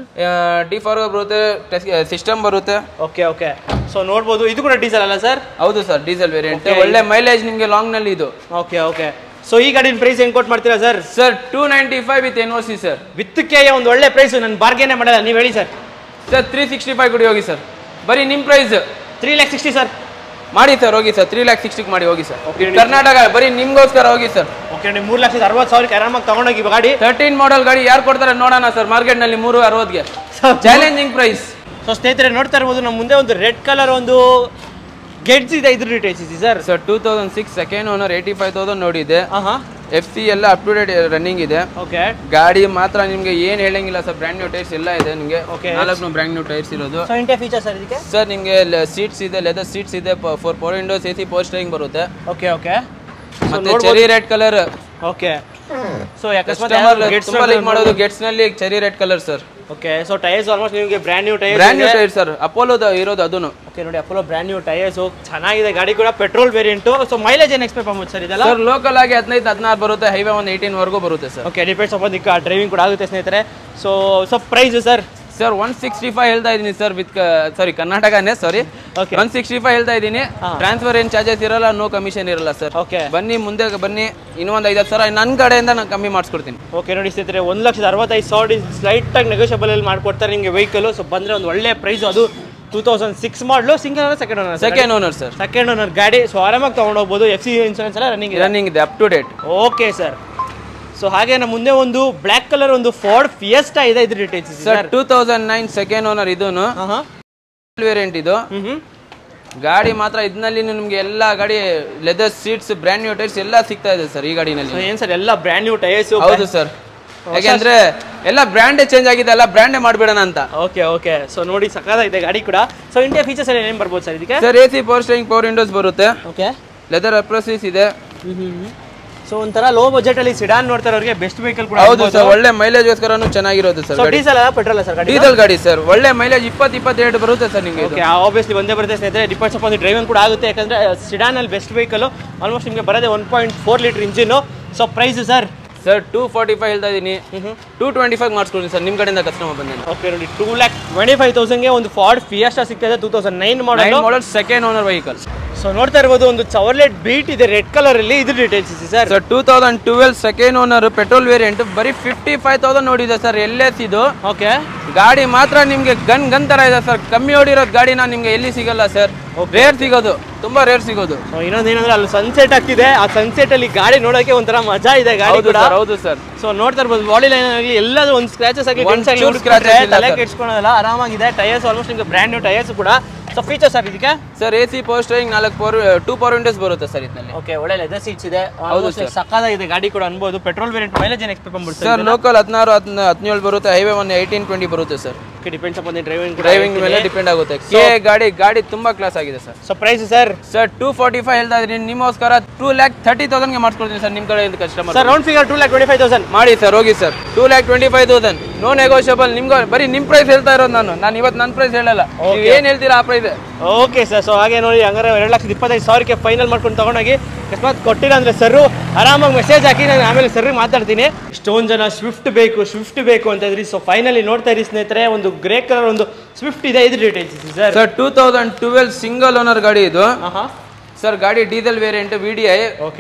[SPEAKER 1] ಡಿ ಫಾರ್ ಬರುತ್ತೆ ಸಿಸ್ಟಮ್ ಬರುತ್ತೆ
[SPEAKER 2] ಓಕೆ ಓಕೆ ಸೊ ನೋಡ್ಬೋದು ಇದು ಕೂಡ ಡೀಸೆಲ್ ಅಲ್ಲ ಸರ್
[SPEAKER 1] ಹೌದು ಸರ್ ಡೀಸೆಲ್ ವೇರಿಯಂಟ್ ಒಳ್ಳೆ ಮೈಲೇಜ್ ನಿಮ್ಗೆ ಲಾಂಗ್ ನಲ್ಲಿ ಇದು
[SPEAKER 2] ಓಕೆ ಓಕೆ ಸೊ ಈ ಗಾಡಿನ ಪ್ರೈಸ್ ಹೆಂಗ್ ಕೊಟ್ಟು ಮಾಡ್ತೀರಾ sir
[SPEAKER 1] sir two ninety five with N O C sir
[SPEAKER 2] ವಿತ್ತಕ್ಕೆ ಒಂದು ಒಳ್ಳೆ ಪ್ರೈಸ್ ನಾನು ಬಾರ್ಗೇನೆ ಮಾಡಲ್ಲ ನೀವು ಹೇಳಿ sir
[SPEAKER 1] sir three sixty five ಕೊಡಿ ಹೋಗಿ ಸರ್ ಬರೀ ನಿಮ್ಮ price
[SPEAKER 2] three lakh sixty sir
[SPEAKER 1] ಮಾಡಿ ಸರ್ ಹೋಗಿ ಸರ್ ತ್ರೀ ಲ್ಯಾಕ್ ಸಿಕ್ಸ್ಟಿಗೆ ಮಾಡಿ ಹೋಗಿ ಸರ್
[SPEAKER 2] Okay.
[SPEAKER 1] ಕರ್ನಾಟಕ ಬರೀ ನಿಮ್ಗೋಸ್ಕರ ಹೋಗಿ ಸರ್
[SPEAKER 2] ಓಕೆ ನೀವು ಮೂರು ಲಕ್ಷದ ಅರವತ್ತು ಸಾವಿರಕ್ಕೆ ಆರಾಮಾಗಿ ತಗೊಂಡೋಗಿ ಗಾಡಿ
[SPEAKER 1] ತರ್ಟೀನ್ ಮಾಡಲ್ ಗಾಡಿ ಯಾರು ಕೊಡ್ತಾರೆ ನೋಡೋಣ ಸರ್ ಮಾರ್ಕೆಟ್ನಲ್ಲಿ ಮೂರು ಅರವತ್ಗೆ ಚಾಲೆಂಜಿಂಗ್ ಪ್ರೈಸ್
[SPEAKER 2] ಸೊ ಸ್ನೇಹಿತರೆ ನೋಡ್ತಾ ಇರ್ಬೋದು ನಮ್ಮ ಮುಂದೆ ಒಂದು ರೆಡ್ ಕಲರ್ ಒಂದು ಗೆಡ್ಸ್ ಇದೆ ಇದ್ರ ಡೀಟೇಲ್ಸ್ ಇದೆ sir
[SPEAKER 1] sir two thousand six second owner eighty five thousand ನೋಡಿದೆ
[SPEAKER 2] ಹಾಂ ಹಾಂ
[SPEAKER 1] ಎಫ್ ಸಿ ಎಲ್ಲ ಅಪ್ ಟು ಡೇಟ್ ರನ್ನಿಂಗ್ ಇದೆ
[SPEAKER 2] ಓಕೆ
[SPEAKER 1] ಗಾಡಿ ಮಾತ್ರ ನಿಮ್ಗೆ ಏನ್ ಹೇಳಂಗಿಲ್ಲ ಸರ್ ಬ್ರ್ಯಾಂಡ್ ನ್ಯೂ ಟೈರ್ಸ್ ಎಲ್ಲ ಇದೆ ನಿಮಗೆ
[SPEAKER 2] Okay.
[SPEAKER 1] ನಾಲ್ಕು ಬ್ರ್ಯಾಂಡ್ ನ್ಯೂ ಟೈರ್ಸ್ ಇರೋದು
[SPEAKER 2] ಸೊ ಇಂಟೆ ಫೀಚರ್ ಸರ್ ಇದಕ್ಕೆ
[SPEAKER 1] ಸರ್ ನಿಮಗೆ ಸೀಟ್ಸ್ ಇದೆ ಲೆದರ್ ಸೀಟ್ಸ್ ಇದೆ four power windows A C power steering ಬರುತ್ತೆ
[SPEAKER 2] ಓಕೆ ಓಕೆ
[SPEAKER 1] ಮತ್ತೆ cherry red colour
[SPEAKER 2] okay so ಅಕಸ್ಮಾತ್
[SPEAKER 1] ಕಸ್ಟಮರ್ ತುಂಬಾ ಲೈಕ್ ಮಾಡೋದು ಗೆಟ್ಸ್ ನಲ್ಲಿ cherry red colour sir
[SPEAKER 2] okay so tyres almost ನಿಮಗೆ brand new tyres
[SPEAKER 1] brand new tyre sir ಅಪೋಲೋದ ಇರೋದು ಅದನ್ನು
[SPEAKER 2] ಓಕೆ ನೋಡಿ ಅಪೋಲೋ ಬ್ರ್ಯಾಂಡ್ ನ್ಯೂ ಟೈರ್ಸು ಚೆನ್ನಾಗಿದೆ ಗಾಡಿ ಕೂಡ ಪೆಟ್ರೋಲ್ ವೇರಿಯಂಟು ಸೊ ಮೈಲೇಜ್ ಏನು ಎಕ್ಸ್ಪೆಕ್ಟ್ ಮಾಡ್ಬೋದು ಸರ್ ಇದೆಲ್ಲ
[SPEAKER 1] ಸರ್ ಲೋಕಲ್ ಆಗಿ ಹದಿನೈದು ಹದಿನಾರು ಬರುತ್ತೆ ಹೈವೇ ಒಂದು ಏಯ್ಟೀನ್ ವರೆಗೂ ಬರುತ್ತೆ ಸರ್
[SPEAKER 2] ಓಕೆ ಡಿಪೆಂಡ್ಸ್ ಅಪಾನ್ ದಿಕ್ಕ ಡ್ರೈವಿಂಗ್ ಕೂಡ ಆಗುತ್ತೆ ಸ್ನೇಹಿತರೆ so so price sir
[SPEAKER 1] sir one sixty five ಹೇಳ್ತಾ ಇದ್ದೀನಿ ಸರ್ ವಿತ್ ಸಾರಿ ಕರ್ನಾಟಕನೇ sorry
[SPEAKER 2] Okay.
[SPEAKER 1] One sixty five ಹೇಳ್ತಾ ಇದ್ದೀನಿ ಟ್ರಾನ್ಸ್ಫರ್ ಏನ್ ಚಾರ್ಜಸ್ ಇರಲ್ಲ ನೋ ಕಮಿಷನ್ ಇರಲ್ಲ ಸರ್
[SPEAKER 2] ಓಕೆ
[SPEAKER 1] ಬನ್ನಿ ಮುಂದೆ ಬನ್ನಿ ಇನ್ನೊಂದು ಐದು ಸಾವಿರ ನನ್ನ ಕಡೆಯಿಂದ ನಾನು ಕಮ್ಮಿ ಮಾಡಿಸ್ಕೊಡ್ತೀನಿ
[SPEAKER 2] ಓಕೆ ನೋಡಿ ಸ್ನೇಹಿತರೆ ಒಂದು ಲಕ್ಷದ ಅರವತ್ತೈದು ಸಾವಿರ ಸ್ಲೈಟಾಗಿ ನೆಗೋಷಿಯಬಲ್ ಅಲ್ಲಿ ಮಾಡ್ಕೊಡ್ತಾರೆ ನಿಮಗೆ ವೆಹಿಕಲ್ ಸೊ ಬಂದರೆ ಒಂದು ಒಳ್ಳೆ ಪ್ರೈಸ್ ಅದು two thousand six model single owner second owner
[SPEAKER 1] second owner sir
[SPEAKER 2] second owner ಗಾಡಿ ಸೊ ಆರಾಮಾಗಿ ತೊಗೊಂಡೋಗ್ಬೋದು ಎಫ್ ಸಿ ಇನ್ಸೂರೆನ್ಸ್ ಎಲ್ಲ ರನ್ನಿಂಗ್ ಇದೆ
[SPEAKER 1] ರನ್ನಿಂಗ್ ಇದೆ up to date
[SPEAKER 2] okay sir so ಹಾಗೆ ನಮ್ಮ ಮುಂದೆ ಒಂದು ಬ್ಲ್ಯಾಕ್ ಕಲರ್ ಒಂದು ಫೋರ್ಡ್ ಫಿಯಸ್ಟಾ ಇದೆ ಇದ್ರ details
[SPEAKER 1] sir
[SPEAKER 2] sir
[SPEAKER 1] two thousand nine second owner ಇದೂನು
[SPEAKER 2] ಹಾಂ ಹಾಂ
[SPEAKER 1] ವೇರಿಯಂಟ್ ಇದು
[SPEAKER 2] ಹ್ಞೂ ಹ್ಞೂ
[SPEAKER 1] ಗಾಡಿ ಮಾತ್ರ ಇದರಲ್ಲಿ ನಿಮ್ಗೆ ಎಲ್ಲ ಗಾಡಿ leather seats brand new tyres ಎಲ್ಲ ಸಿಗ್ತಾ ಇದೆ ಸರ್ ಈ
[SPEAKER 2] ಸೊ
[SPEAKER 1] ಗಾಡಿನಲ್ಲಿ
[SPEAKER 2] ಏನು ಸರ್ ಎಲ್ಲ ಬ್ರ್ಯಾಂಡ್ ನ್ಯೂ ಟೈರ್ಸು
[SPEAKER 1] ಹೌದು ಸರ್ ಯಾಕೆಂದ್ರೆ ಎಲ್ಲ ಬ್ರ್ಯಾಂಡೇ ಚೇಂಜ್ ಆಗಿದೆ ಎಲ್ಲ ಬ್ರ್ಯಾಂಡೇ ಮಾಡ್ಬಿಡೋಣ ಅಂತ
[SPEAKER 2] ಓಕೆ ಓಕೆ ಸೊ ನೋಡಿ ಸಕ್ಕತ್ತಾಗಿದೆ ಗಾಡಿ ಕೂಡ ಸೊ ಇಂಡಿಯಾ ಫೀಚರ್ಸ್ ಎಲ್ಲ ಏನೇನು ಬರ್ಬೋದು ಸರ್ ಇದಕ್ಕೆ
[SPEAKER 1] sir A C power steering power windows ಬರುತ್ತೆ
[SPEAKER 2] ಓಕೆ
[SPEAKER 1] ಲೆದರ್ ಅಪ್ರೋಸಿಸ್ ಇದೆ
[SPEAKER 2] ಸೊ ಒಂಥರ ಲೋ ಬಜೆಟ್ ಅಲ್ಲಿ ಸಿಡಾನ್ ನೋಡ್ತಾರವ್ರಿಗೆ ಬೆಸ್ಟ್ ವೆಹಿಕಲ್ ಕೂಡ
[SPEAKER 1] ಹೌದು ಸರ್ ಒಳ್ಳೆ ಮೈಲೇಜ್ಗೋಸ್ಕರನು ಚೆನ್ನಾಗಿರೋದು ಸರ್
[SPEAKER 2] ಸೊ
[SPEAKER 1] ಗಾಡಿ
[SPEAKER 2] ಡೀಸೆಲ್ ಪೆಟ್ರೋಲ್ ಸರ್ ಗಾಡಿ
[SPEAKER 1] ಡೀಸೆಲ್ ಗಾಡಿ ಸರ್ ಒಳ್ಳೆ ಮೈಲೇಜ್ ಇಪ್ಪತ್ತು ಇಪ್ಪತ್ತೆರಡು ಬರುತ್ತೆ ಸರ್ ನಿಮಗೆ
[SPEAKER 2] ಓಕೆ ಆಬ್ವಿಯಸ್ಲಿ ಒಂದೇ ಬರುತ್ತೆ ಸ್ನೇಹಿತರೆ ಡಿಪೆಂಡ್ಸ್ ಅಪಾನ್ ಡ್ರೈವಿಂಗ್ ಕೂಡ ಆಗುತ್ತೆ ಯಾಕಂದ್ರೆ ಸಿಡಾನ್ ಅಲ್ಲಿ ಬೆಸ್ಟ್ ವೆಹಿಕಲ್ ಆಲ್ಮೋಸ್ಟ್ ನಿಮಗೆ ಬರೋದೇ one point four litre engine so price sir
[SPEAKER 1] sir two forty five ಹೇಳ್ತಾ ಇದ್ದೀನಿ ಟೂ ಟ್ವೆಂಟಿ ಫೈವ್ ಮಾಡಿಸ್ಕೊಡ್ತೀನಿ ಸರ್ ನಿಮ್ಮ ಕಡೆಯಿಂದ ಕಸ್ಟಮರ್ ಬಂದೇನೆ
[SPEAKER 2] ಓಕೆ ನೋಡಿ ಟೂ ಲ್ಯಾಕ್ ಟ್ವೆಂಟಿ ಫೈವ್ ತೌಸಂಡ್ಗೆ ಒಂದು ಫಾರ್ಡ್ ಫಿಯಸ್ಟಾ ಸಿಗ್ತದೆ two thousand nine model
[SPEAKER 1] nine model second owner vehicle
[SPEAKER 2] so ನೋಡ್ತಾ ಇರ್ಬೋದು ಒಂದು ಚವರ್ಲೆಟ್ ಬೀಟ್ ಇದೆ ರೆಡ್ ಕಲರ್ ಅಲ್ಲಿ ಇದ್ರ ಡೀಟೇಲ್ಸ್ ಇದೆ sir
[SPEAKER 1] sir two thousand twelve second owner petrol variant ಬರೀ ಫಿಫ್ಟಿ ಫೈವ್ ತೌಸಂಡ್ ನೋಡಿದೆ ಸರ್ ಎಲ್ ಎಸ್ ಇದು
[SPEAKER 2] ಓಕೆ
[SPEAKER 1] ಗಾಡಿ ಮಾತ್ರ ನಿಮ್ಗೆ ಗನ್ ಗನ್ ತರ ಇದೆ ಸರ್ ಕಮ್ಮಿ ಹೊಡಿರೋದು ಗಾಡಿನ ನಿಮ್ಗೆ ಎಲ್ಲಿ ಸಿಗಲ್ಲ ಸರ್ ರೇರ್ ಸಿಗೋದು ತುಂಬಾ ರೇರ್ ಸಿಗೋದು
[SPEAKER 2] ಸೊ ಇನ್ನೊಂದು ಏನಂದ್ರೆ ಅಲ್ಲಿ ಸನ್ಸೆಟ್ ಆಗ್ತಿದೆ ಆ ಸನ್ಸೆಟ್ ಅಲ್ಲಿ ಗಾಡಿ ನೋಡೋಕೆ ಒಂಥರ ಮಜಾ ಇದೆ ಗಾಡಿ
[SPEAKER 1] ಹೌದು
[SPEAKER 2] ಕೂಡ
[SPEAKER 1] ಸರ್ ಹೌದು ಸರ್
[SPEAKER 2] ಸೊ ನೋಡ್ತಾ ಇರ್ಬೋದು ಬಾಡಿ ಲೈನ್ ಆಗಲಿ ಎಲ್ಲದೂ ಒಂದು ಸ್ಕ್ರಾಚಸ್ ಆಗಲಿ
[SPEAKER 1] ಒಂದ್
[SPEAKER 2] ಡೆಂಟ್ಸ್ ಆಗಲಿ
[SPEAKER 1] ಚೂರು
[SPEAKER 2] ಹುಡುಕ್ಬಿಟ್ರೆ
[SPEAKER 1] scratches ಇಲ್ಲ
[SPEAKER 2] ತಲೆ
[SPEAKER 1] sir.
[SPEAKER 2] ಕೆಡ್ಸ್ಕೊಳೋಲ್ಲ ಆರಾಮಾಗಿದೆ ಟೈರ್ಸ್ ಆಲ್ಮೋಸ್ಟ್ ನಿಮಗೆ ಬ್ರ್ಯಾಂಡ್ ನ್ಯೂ ಟೈರ್ಸ್ ಕೂಡ ಸೊ ಫೀಚರ್ಸ್ ಸರ್ ಇದಕ್ಕೆ
[SPEAKER 1] sir A C power steering ನಾಲ್ಕು ಪವರ್ ಟೂ ಪವರ್ ವಿಂಡೋಸ್ ಬರುತ್ತೆ ಸರ್ ಇದರಲ್ಲಿ
[SPEAKER 2] ಓಕೆ ಒಳ್ಳೆ ಲೆದರ್ ಸೀಟ್ಸ್ ಇದೆ ಆಲ್ಮೋಸ್ಟ್ ಸಕ್ಕದಾಗಿದೆ ಗಾಡಿ ಕೂಡ ಅನ್ಬೋದು ಪೆಟ್ರೋಲ್ ವೇರಿಯಂಟ್ ಮೈಲೇಜ್ ಏನು ಎಕ್ಸ್ಪೆಕ್ಟ್ ಮಾಡ್ಬಿಡ್ತಾರೆ
[SPEAKER 1] ಸರ್ ಲೋಕಲ್ ಹದಿನಾರು ಹದಿನೇಳು ಬರುತ್ತೆ ಹೈವೇ ಒಂದು ಏಯ್ಟೀನ್ ಟ್ವೆಂಟಿ ಬರುತ್ತೆ sir
[SPEAKER 2] okay depends upon driving ಕೂಡ
[SPEAKER 1] ಡ್ರೈವಿಂಗ್ ಮೇಲೆ ಡಿಪೆಂಡ್ ಆಗುತ್ತೆ ಕೆ ಗಾಡಿ ಗಾಡಿ ತುಂಬಾ ಕ್ಲಾಸ್ ಆಗಿದೆ sir
[SPEAKER 2] so price sir
[SPEAKER 1] sir two forty five ಹೇಳ್ತಾ ಇದ್ದೀನಿ ನಿಮಗೋಸ್ಕರ ಟೂ ಲ್ಯಾಕ್ ಥರ್ಟಿ ತೌಸಂಡ್ಗೆ ಮಾಡ್ಕೊಡ್ತೀನಿ ಸರ್ ನಿಮ್ಮ ಕಡೆಯಿಂದ customer
[SPEAKER 2] sir round figure two lakh twenty five thousand
[SPEAKER 1] ಮಾಡಿ ಸರ್ ಹೋಗಿ sir two lakh twenty five thousand no negotiable ನಿಮ್ಗೆ ಬರೀ ನಿಮ್ಮ ಪ್ರೈಸ್ ಹೇಳ್ತಾ ಇರೋದು ನಾನು ನಾನು ಇವತ್ತು ನನ್ನ ಪ್ರೈಸ್ ಹೇಳಲ್ಲ ನೀವು ಏನು ಹೇಳ್ತೀರಾ ಆ ಪ್ರೈಸ್
[SPEAKER 2] ಓಕೆ ಸರ್ ಸೊ ಹಾಗೆ ನೋಡಿ ಹಂಗಾರೆ ಎರಡು ಲಕ್ಷದ ಇಪ್ಪತ್ತೈದು ಸಾವಿರಕ್ಕೆ ಫೈನಲ್ ಮಾಡ್ಕೊಂಡು ತಗೊಂಡೋಗಿ ಅಕಸ್ಮಾತ್ ಕೊಟ್ಟಿಲ್ಲ ಅಂದರೆ ಸರ್ರು ಆರಾಮಾಗಿ ಮೆಸೇಜ್ ಹಾಕಿ ನಾನು ಆಮೇಲೆ ಸರ್ರಿಗೆ ಮಾತಾಡ್ತೀನಿ ಇಷ್ಟೊಂದು ಜನ ಸ್ವಿಫ್ಟ್ ಬೇಕು ಸ್ವಿಫ್ಟ್ ಬೇಕು ಅಂತ ಇದ್ರಿ ಸೊ ಫೈನಲಿ ನೋಡ್ತಾ ಇರಿ ಸ್ನೇಹಿತರೆ ಒಂದು ಗ್ರೇ ಕಲರ್ ಒಂದು ಸ್ವಿಫ್ಟ್ ಇದೆ ಇದು ಡೀಟೇಲ್ಸ್ ಇದೆ sir
[SPEAKER 1] sir two thousand twelve single owner ಗಾಡಿ ಇದು
[SPEAKER 2] ಹಾಂ
[SPEAKER 1] ಸರ್ ಗಾಡಿ diesel variant V D I
[SPEAKER 2] okay